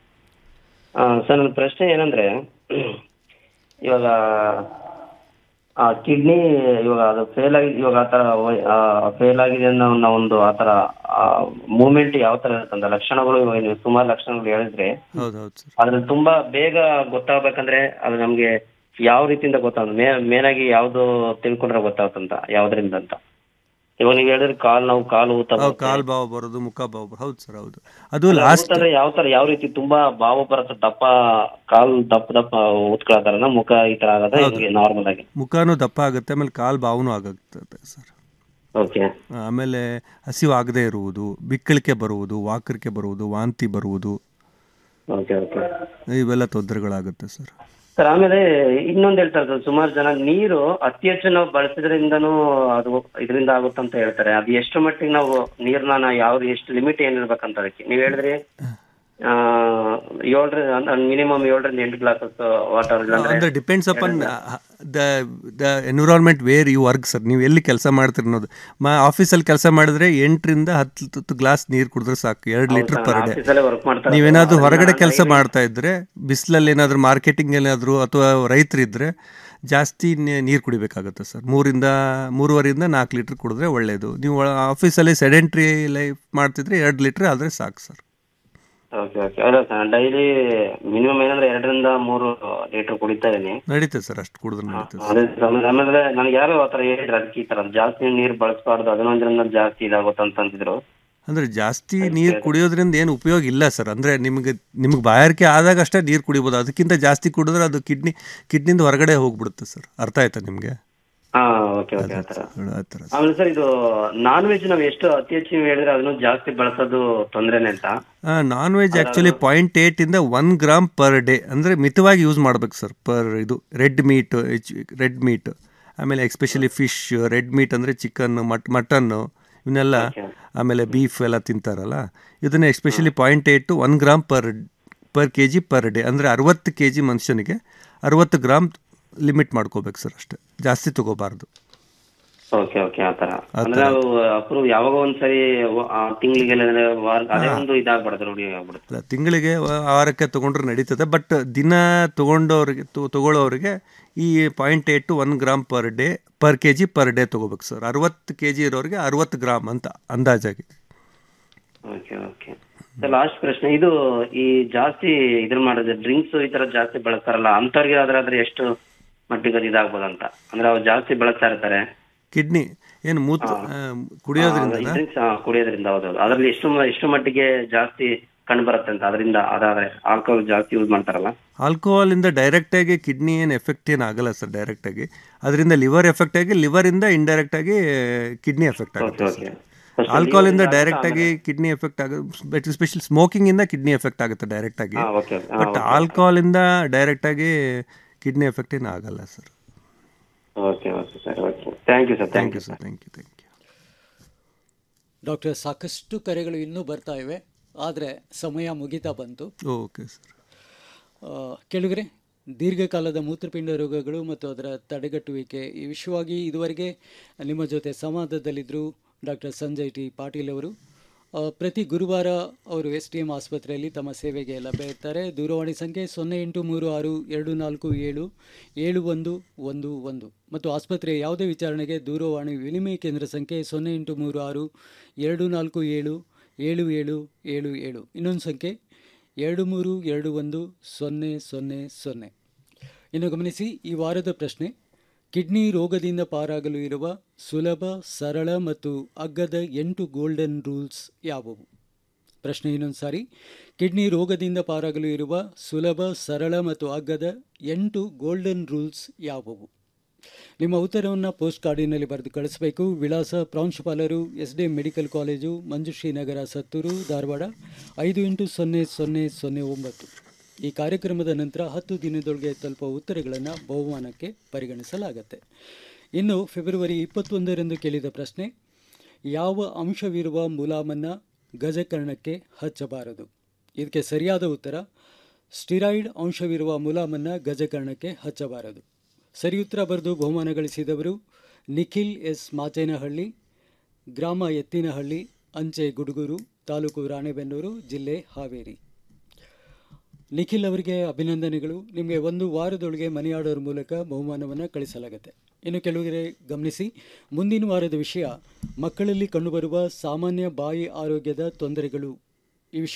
ಆ, ಸರ್ ನನ್ನ ಪ್ರಶ್ನೆ ಏನಂದ್ರೆ ಇವಾಗ ಆ ಕಿಡ್ನಿ ಇವಾಗ ಅದು ಫೇಲ್ ಆಗಿ ಇವಾಗ ಆ ಥರ ಫೇಲ್ ಆಗಿದೆ ಅನ್ನೋ ಅನ್ನೋ ಒಂದು ಆ ಥರ ಮೂಮೆಂಟ್ ಯಾವ ಥರ ಇರುತ್ತಂತ ಲಕ್ಷಣಗಳು ಇವಾಗ ನೀವು ಸುಮಾರು ಲಕ್ಷಣಗಳು ಹೇಳಿದ್ರೆ ಹೌದು ಹೌದು ಸರ್ ಅದ್ರಲ್ಲಿ ತುಂಬಾ ಬೇಗ ಗೊತ್ತಾಗ್ಬೇಕಂದ್ರೆ ಅದು ನಮ್ಗೆ ಯಾವ ರೀತಿಯಿಂದ ಗೊತ್ತಾಗ ಮೇ ಮೇನಾಗಿ ಯಾವ್ದು ತಿಳ್ಕೊಂಡ್ರೆ ಗೊತ್ತಾಗುತ್ತಂತ ಯಾವ್ದ್ರಿಂದ ಅಂತ ಇವಾಗ ನೀವು ಹೇಳಿದ್ರೆ ಕಾಲ್ ನಾವು ಕಾಲು ಊತ ಹೌದು ಬರುತ್ತೆ. ಕಾಲು ಬಾವು ಬರೋದು ಮುಖ ಬಾವು ಬರೋದು ಹೌದು ಸರ್ ಹೌದು ಅದು ಅಲ್ಲ, ಲಾಸ್ಟ್ ಊತ ಅಂದ್ರೆ ಯಾವ ತರ ಯಾವ ರೀತಿ ತುಂಬಾ ಬಾವು ಬರುತ್ತೆ ದಪ್ಪ ಕಾಲ್ ದಪ್ಪ ದಪ್ಪ ಉತ್ಕೊಳತಾರನ ಮುಖ ಈ ತರ ಆಗದ ಹಿಂಗೆ ನಾರ್ಮಲ್ ಆಗಿ ಮುಖನೂ ದಪ್ಪ ಆಗುತ್ತೆ ಆಮೇಲೆ ಕಾಲು ಬಾವುನೂ ಆಗುತ್ತೆ ಸರ್ ಓಕೆ ಆಮೇಲೆ ಹಸಿವು ಆಗದೆ ಇರುವುದು ಬಿಕ್ಕಳಿಕೆ ಬರುವುದು ವಾಕರಿಕೆ ಬರುವುದು ವಾಂತಿ ಬರುವುದು ಓಕೆ ಓಕೆ ಇವೆಲ್ಲ ತೊಂದರೆಗಳಾಗುತ್ತೆ ಸರ್ ಸರ್ ಆಮೇಲೆ ಇನ್ನೊಂದು ಹೇಳ್ತಾರೆ ಸರ್ ಸುಮಾರು ಜನ ನೀರು ಅತಿ ಹೆಚ್ಚು ನಾವು ಬಳಸಿದ್ರಿಂದನೂ ಅದು ಇದರಿಂದ ಆಗುತ್ತೆ ಅಂತ ಹೇಳ್ತಾರೆ ಅದು ಎಷ್ಟು ಮಟ್ಟಿಗೆ ನಾವು ನೀರ್ನ ನಾವು ಯಾವ್ದು ಎಷ್ಟು ಲಿಮಿಟ್ ಏನಿರ್ಬೇಕಂತ ಅದಕ್ಕೆ ನೀವು ಹೇಳಿದ್ರಿ ಆ, ಏಳರಿಂದ ಮಿನಿಮಮ್ ಏಳರಿಂದ ಎಂಟು ಗ್ಲಾಸಸ್ ವಾಟರ್ ಅಂದ್ರೆ depends upon the the environment where you work sir ನೀವು ಎಲ್ಲಿ ಕೆಲಸ ಮಾಡ್ತೀರಿ ಅನ್ನೋದು ಮಾ ಆಫೀಸಲ್ಲಿ ಕೆಲಸ ಮಾಡಿದ್ರೆ ಎಂಟರಿಂದ ಹತ್ತು ಗ್ಲಾಸ್ ನೀರು ಕುಡಿದ್ರೆ ಸಾಕು ಎರಡು ಲೀಟರ್ ಪರ್ ಡೇ ಆಫೀಸಲ್ಲೇ ವರ್ಕ್ ಮಾಡ್ತಾರೆ ನೀವೇನಾದ್ರೂ ಹೊರಗಡೆ ಕೆಲಸ ಮಾಡ್ತಾ ಇದ್ರೆ ಬಿಸಿಲಲ್ಲಿ ಏನಾದರೂ ಮಾರ್ಕೆಟಿಂಗ್ ಏನಾದರೂ ಅಥವಾ ರೈತರಿದ್ರೆ ಜಾಸ್ತಿ ನೀರು ಕುಡಿಬೇಕಾಗುತ್ತೆ ಸರ್ ಮೂರಿಂದ ಮೂರುವರೆಯಿಂದ ನಾಲ್ಕು ಲೀಟ್ರ್ ಕುಡಿದ್ರೆ ಒಳ್ಳೆಯದು ನೀವು ಆಫೀಸಲ್ಲಿ ಸೆಡೆಂಟ್ರಿ ಲೈಫ್ ಮಾಡ್ತಿದ್ರೆ ಎರಡು ಲೀಟ್ರ್ ಆದರೆ ಸಾಕು ಸರ್ ಓಕೆ ಓಕೆ ಅಲ್ಲ ಸರ್ ಡೈಲಿ ಮಿನಿಮಮ್ ಏನಂದ್ರೆ ಎರಡರಿಂದ ಮೂರು ಲೀಟರ್ ಕುಡಿತಾ ಇದೀನಿ ನಡೀತದೆ ಸರ್ ಅಷ್ಟು ಕುಡಿದ್ರೆ ನಡೀತದೆ ಅದೇ ಸರ್, ಆಮೇಲೆ ನನಗೆ ಯಾರೋ ಆ ಥರ ಹೇಳಿದ್ರು ಅದಕ್ಕೆ ಈ ಥರ ಜಾಸ್ತಿ ನೀರು ಬಳಸಬಾರ್ದು ಹದಿನೊಂದರಿಂದ ಜಾಸ್ತಿ ಇದಾಗುತ್ತೆ ಅಂತ ಅಂತಿದ್ರು ಅಂದರೆ ಜಾಸ್ತಿ ನೀರು ಕುಡಿಯೋದ್ರಿಂದ ಏನು ಉಪಯೋಗ ಇಲ್ಲ ಸರ್ ಅಂದರೆ ನಿಮಗೆ ನಿಮಗೆ ಬಾಯಾರಿಕೆ ಆದಾಗ ಅಷ್ಟೇ ನೀರು ಕುಡಿಬೋದು ಅದಕ್ಕಿಂತ ಜಾಸ್ತಿ ಕುಡಿದ್ರೆ ಅದು ಕಿಡ್ನಿ ಕಿಡ್ನಿಂದ ಹೊರಗಡೆ ಹೋಗ್ಬಿಡುತ್ತೆ ಸರ್ ಅರ್ಥ ಆಯ್ತಾ ನಿಮಗೆ ಹಾ ಓಕೆ ಓಕೆ ಆ ಥರ ಆ ಥರ ಆಮೇಲೆ ಸರ್ ಇದು ನಾನ್ ವೆಜ್ ನಾವು ಎಷ್ಟು ಅತಿ ಹೆಚ್ಚು ನೀವು ಹೇಳಿದ್ರೆ ಅದನ್ನು ಜಾಸ್ತಿ ಬಳಸೋದು ತೊಂದರೆನೆ ಅಂತ ನಾನ್ ವೆಜ್ ಆ್ಯಕ್ಚುಲಿ ಪಾಯಿಂಟ್ ಏಯ್ಟಿಂದ ಒನ್ ಗ್ರಾಮ್ ಪರ್ ಡೇ ಅಂದರೆ ಮಿತವಾಗಿ ಯೂಸ್ ಮಾಡ್ಬೇಕು ಸರ್ ಪರ್ ಇದು ರೆಡ್ ಮೀಟ್ ರೆಡ್ ಮೀಟ್ ಆಮೇಲೆ ಎಕ್ಸ್ಪೆಷಲಿ ಫಿಶ್ ರೆಡ್ ಮೀಟ್ ಅಂದರೆ ಚಿಕನ್ ಮಟ್ ಮಟನ್ನು ಇವನ್ನೆಲ್ಲ ಆಮೇಲೆ ಬೀಫ್ ಎಲ್ಲ ತಿಂತಾರಲ್ಲ ಇದನ್ನು especially point eight to one gram per per K G per day ಅಂದರೆ ಅರವತ್ತು ಕೆ ಜಿ ಮನುಷ್ಯನಿಗೆ ಅರವತ್ತು ಗ್ರಾಮ್ ಲಿಮಿಟ್ ಮಾಡ್ಕೋಬೇಕು ಸರ್ ಅಷ್ಟೇ ಜಾಸ್ತಿ ತಗೋಬಾರ್ದು ಓಕೆ ಓಕೆ ಆ ಥರ ಅಂದ್ರೆ ನಾವು ಅಪ್ರೂವ್ ಯಾವಾಗ ಒಂದ್ಸರಿ ತಿಂಗಳಿಗೆ ಅದೇ ಒಂದು ಇದಾಗ್ಬಾರ್ದು ರೂಢಿ ಆಗ್ಬಿಡುತ್ತೆ ಅಲ್ಲ ತಿಂಗಳಿಗೆ ವ- ವಾರಕ್ಕೆ ತೊಗೊಂಡ್ರೆ ನಡೀತದೆ ಬಟ್ ದಿನ ತೊಗೊಂಡವ್ರಿಗೆ ತೊ- ತಗೊಳ್ಳೋರಿಗೆ ಈ point eight two one gram per day per K G per day ತೊಗೋಬೇಕು ಸರ್ ಅರವತ್ತು ಕೆ ಜಿ ಇರೋರಿಗೆ ಅರವತ್ತು ಗ್ರಾಮ್ ಅಂತ ಅಂದಾಜಾಗಿ ಓಕೆ ಓಕೆ ಸರ್ ಲಾಸ್ಟ್ ಪ್ರಶ್ನೆ ಇದು ಈ ಜಾಸ್ತಿ ಇದ್ರ ಮಾಡಿದ್ರೆ ಡ್ರಿಂಕ್ಸ್ ಈ ತರ ಜಾಸ್ತಿ ಬಳಸ್ತಾರಲ್ಲ ಅಂತವ್ರಿಗೆ ಅದ್ರಾದ್ರೆ ಎಷ್ಟು ಮಟ್ಟಿಗೆ ಅದು ಇದಾಗ್ಬೋದು ಅಂತ ಅಂದ್ರೆ ಅವ್ರು ಜಾಸ್ತಿ ಬಳಸ್ತಾ ಇರ್ತಾರೆ ಕಿಡ್ನಿ ಏನು ಮೂತ್ರ ಆ, ಕುಡಿಯೋದ್ರಿಂದ ಡ್ರಿಂಕ್ಸ್ ಕುಡಿಯೋದ್ರಿಂದ ಹೌದೌದು ಅದ್ರಲ್ಲಿ ಎಷ್ಟು ಮ- ಎಷ್ಟು ಮಟ್ಟಿಗೆ ಜಾಸ್ತಿ ಕಂಡು ಬರುತ್ತೆ ಅಂತ ಅದರಿಂದ ಅದಾದ್ರೆ ಆಲ್ಕೋಹಾಲ್ ಜಾಸ್ತಿ ಯೂಸ್ ಮಾಡ್ತಾರಲ್ಲ ಆಲ್ಕೋಹಾಲಿಂದ ಡೈರೆಕ್ಟಾಗಿ ಕಿಡ್ನಿ ಏನು ಎಫೆಕ್ಟ್ ಏನು ಆಗಲ್ಲ ಸರ್ ಡೈರೆಕ್ಟಾಗಿ ಅದರಿಂದ ಲಿವರ್ ಎಫೆಕ್ಟ್ ಆಗಿ ಲಿವರಿಂದ ಇಂಡೈರೆಕ್ಟಾಗಿ ಕಿಡ್ನಿ ಎಫೆಕ್ಟ್ ಆಗುತ್ತೆ ಓಕೆ ಸರ್ ಆಲ್ಕೋಹಾಲಿಂದ ಡೈರೆಕ್ಟಾಗಿ ಕಿಡ್ನಿ ಎಫೆಕ್ಟ್ ಆಗುತ್ತೆ ಬಟ್ ಸ್ಪೆಷಲ್ ಸ್ಮೋಕಿಂಗಿಂದ ಕಿಡ್ನಿ ಎಫೆಕ್ಟ್ ಆಗುತ್ತೆ ಡೈರೆಕ್ಟಾಗಿ ಹಾ, okay, ಹಾ, ಬಟ್ okay. ಆಲ್ಕೋಹಾಲಿಂದ ಡೈರೆಕ್ಟಾಗಿ ಕಿಡ್ನಿ ಎಫೆಕ್ಟ್ ಏನು ಆಗಲ್ಲ sir okay okay sir okay thank you sir thank you sir thank you thank you doctor ಸಾಕಷ್ಟು ಕರೆಗಳು ಇನ್ನೂ ಬರ್ತಾ ಇವೆ ಆದರೆ ಸಮಯ ಮುಗಿತಾ ಬಂತು ಓಕೆ ಸರ್ ಆ, ಕೆಳಗರೆ ದೀರ್ಘಕಾಲದ ಮೂತ್ರಪಿಂಡ ರೋಗಗಳು ಮತ್ತು ಅದರ ತಡೆಗಟ್ಟುವಿಕೆ ಈ ವಿಷಯವಾಗಿ ಇದುವರೆಗೆ ನಿಮ್ಮ ಜೊತೆ ಸಂವಾದದಲ್ಲಿದ್ದರು ಡಾಕ್ಟರ್ ಸಂಜಯ್ ಟಿ ಪಾಟೀಲ್ ಅವರು ಆ, ಪ್ರತಿ ಗುರುವಾರ ಅವರು ಎಸ್ ಟಿ ಎಂ ಆಸ್ಪತ್ರೆಯಲ್ಲಿ ತಮ್ಮ ಸೇವೆಗೆ ಲಭ್ಯ ಇರ್ತಾರೆ ದೂರವಾಣಿ ಸಂಖ್ಯೆ ಸೊನ್ನೆ ಎಂಟು ಮೂರು ಆರು ಎರಡು ನಾಲ್ಕು ಏಳು ಏಳು ಒಂದು ಒಂದು ಒಂದು ಮತ್ತು ಆಸ್ಪತ್ರೆಯ ಯಾವುದೇ ವಿಚಾರಣೆಗೆ ದೂರವಾಣಿ ವಿನಿಮಯ ಕೇಂದ್ರ ಸಂಖ್ಯೆ ಸೊನ್ನೆ ಎಂಟು ಮೂರು ಆರು ಎರಡು ನಾಲ್ಕು ಏಳು ಏಳು ಏಳು ಏಳು ಏಳು ಇನ್ನೊಂದು ಸಂಖ್ಯೆ ಎರಡು ಮೂರು ಎರಡು ಒಂದು ಸೊನ್ನೆ ಸೊನ್ನೆ ಸೊನ್ನೆ ಇನ್ನು ಗಮನಿಸಿ ಈ ವಾರದ ಪ್ರಶ್ನೆ ಕಿಡ್ನಿ ರೋಗದಿಂದ ಪಾರಾಗಲು ಇರುವ ಸುಲಭ ಸರಳ ಮತ್ತು ಅಗ್ಗದ ಎಂಟು ಗೋಲ್ಡನ್ ರೂಲ್ಸ್ ಯಾವುವು ಪ್ರಶ್ನೆ ಇನ್ನೊಂದು ಸಾರಿ ಕಿಡ್ನಿ ರೋಗದಿಂದ ಪಾರಾಗಲು ಇರುವ ಸುಲಭ ಸರಳ ಮತ್ತು ಅಗ್ಗದ ಎಂಟು ಗೋಲ್ಡನ್ ರೂಲ್ಸ್ ಯಾವುವು ನಿಮ್ಮ ಉತ್ತರವನ್ನು ಪೋಸ್ಟ್ ಕಾರ್ಡಿನಲ್ಲಿ ಬರೆದು ಕಳಿಸಬೇಕು ವಿಳಾಸ ಪ್ರಾಂಶುಪಾಲರು S D medical college Manjushree Nagar Sattur Dharwad ಐದು ಎಂಟು ಸೊನ್ನೆ ಸೊನ್ನೆ ಸೊನ್ನೆ ಒಂಬತ್ತು ಈ ಕಾರ್ಯಕ್ರಮದ ನಂತರ ಹತ್ತು ದಿನದೊಳಗೆ ತಲುಪುವ ಉತ್ತರಗಳನ್ನು ಬಹುಮಾನಕ್ಕೆ ಪರಿಗಣಿಸಲಾಗುತ್ತೆ ಇನ್ನು ಫೆಬ್ರವರಿ ಇಪ್ಪತ್ತೊಂದರಂದು ಕೇಳಿದ ಪ್ರಶ್ನೆ ಯಾವ ಅಂಶವಿರುವ ಮುಲಾಮನ್ನು ಗಜಕರ್ಣಕ್ಕೆ ಹಚ್ಚಬಾರದು ಇದಕ್ಕೆ ಸರಿಯಾದ ಉತ್ತರ ಸ್ಟಿರಾಯ್ಡ್ ಅಂಶವಿರುವ ಮುಲಾಮನ್ನು ಗಜಕರ್ಣಕ್ಕೆ ಹಚ್ಚಬಾರದು ಸರಿ ಉತ್ತರ ಬರೆದು ಬಹುಮಾನ ಗಳಿಸಿದವರು ನಿಖಿಲ್ ಎಸ್ ಮಾಚೇನಹಳ್ಳಿ ಗ್ರಾಮ ಎತ್ತಿನಹಳ್ಳಿ ಅಂಚೆ ಗುಡುಗೂರು ತಾಲೂಕು ರಾಣೆಬೆನ್ನೂರು ಜಿಲ್ಲೆ ಹಾವೇರಿ ನಿಖಿಲ್ ಅವರಿಗೆ ಅಭಿನಂದನೆಗಳು ನಿಮಗೆ ಒಂದು ವಾರದೊಳಗೆ ಮನಿ ಆರ್ಡರ್ ಮೂಲಕ ಬಹುಮಾನವನ್ನು ಕಳಿಸಲಾಗುತ್ತೆ ಇನ್ನು ಕೆಲವರಿಗೆ ಗಮನಿಸಿ ಮುಂದಿನ ವಾರದ ವಿಷಯ ಮಕ್ಕಳಲ್ಲಿ ಕಂಡುಬರುವ ಸಾಮಾನ್ಯ ಬಾಯಿ ಆರೋಗ್ಯದ ತೊಂದರೆಗಳು ಈ ವಿಷಯ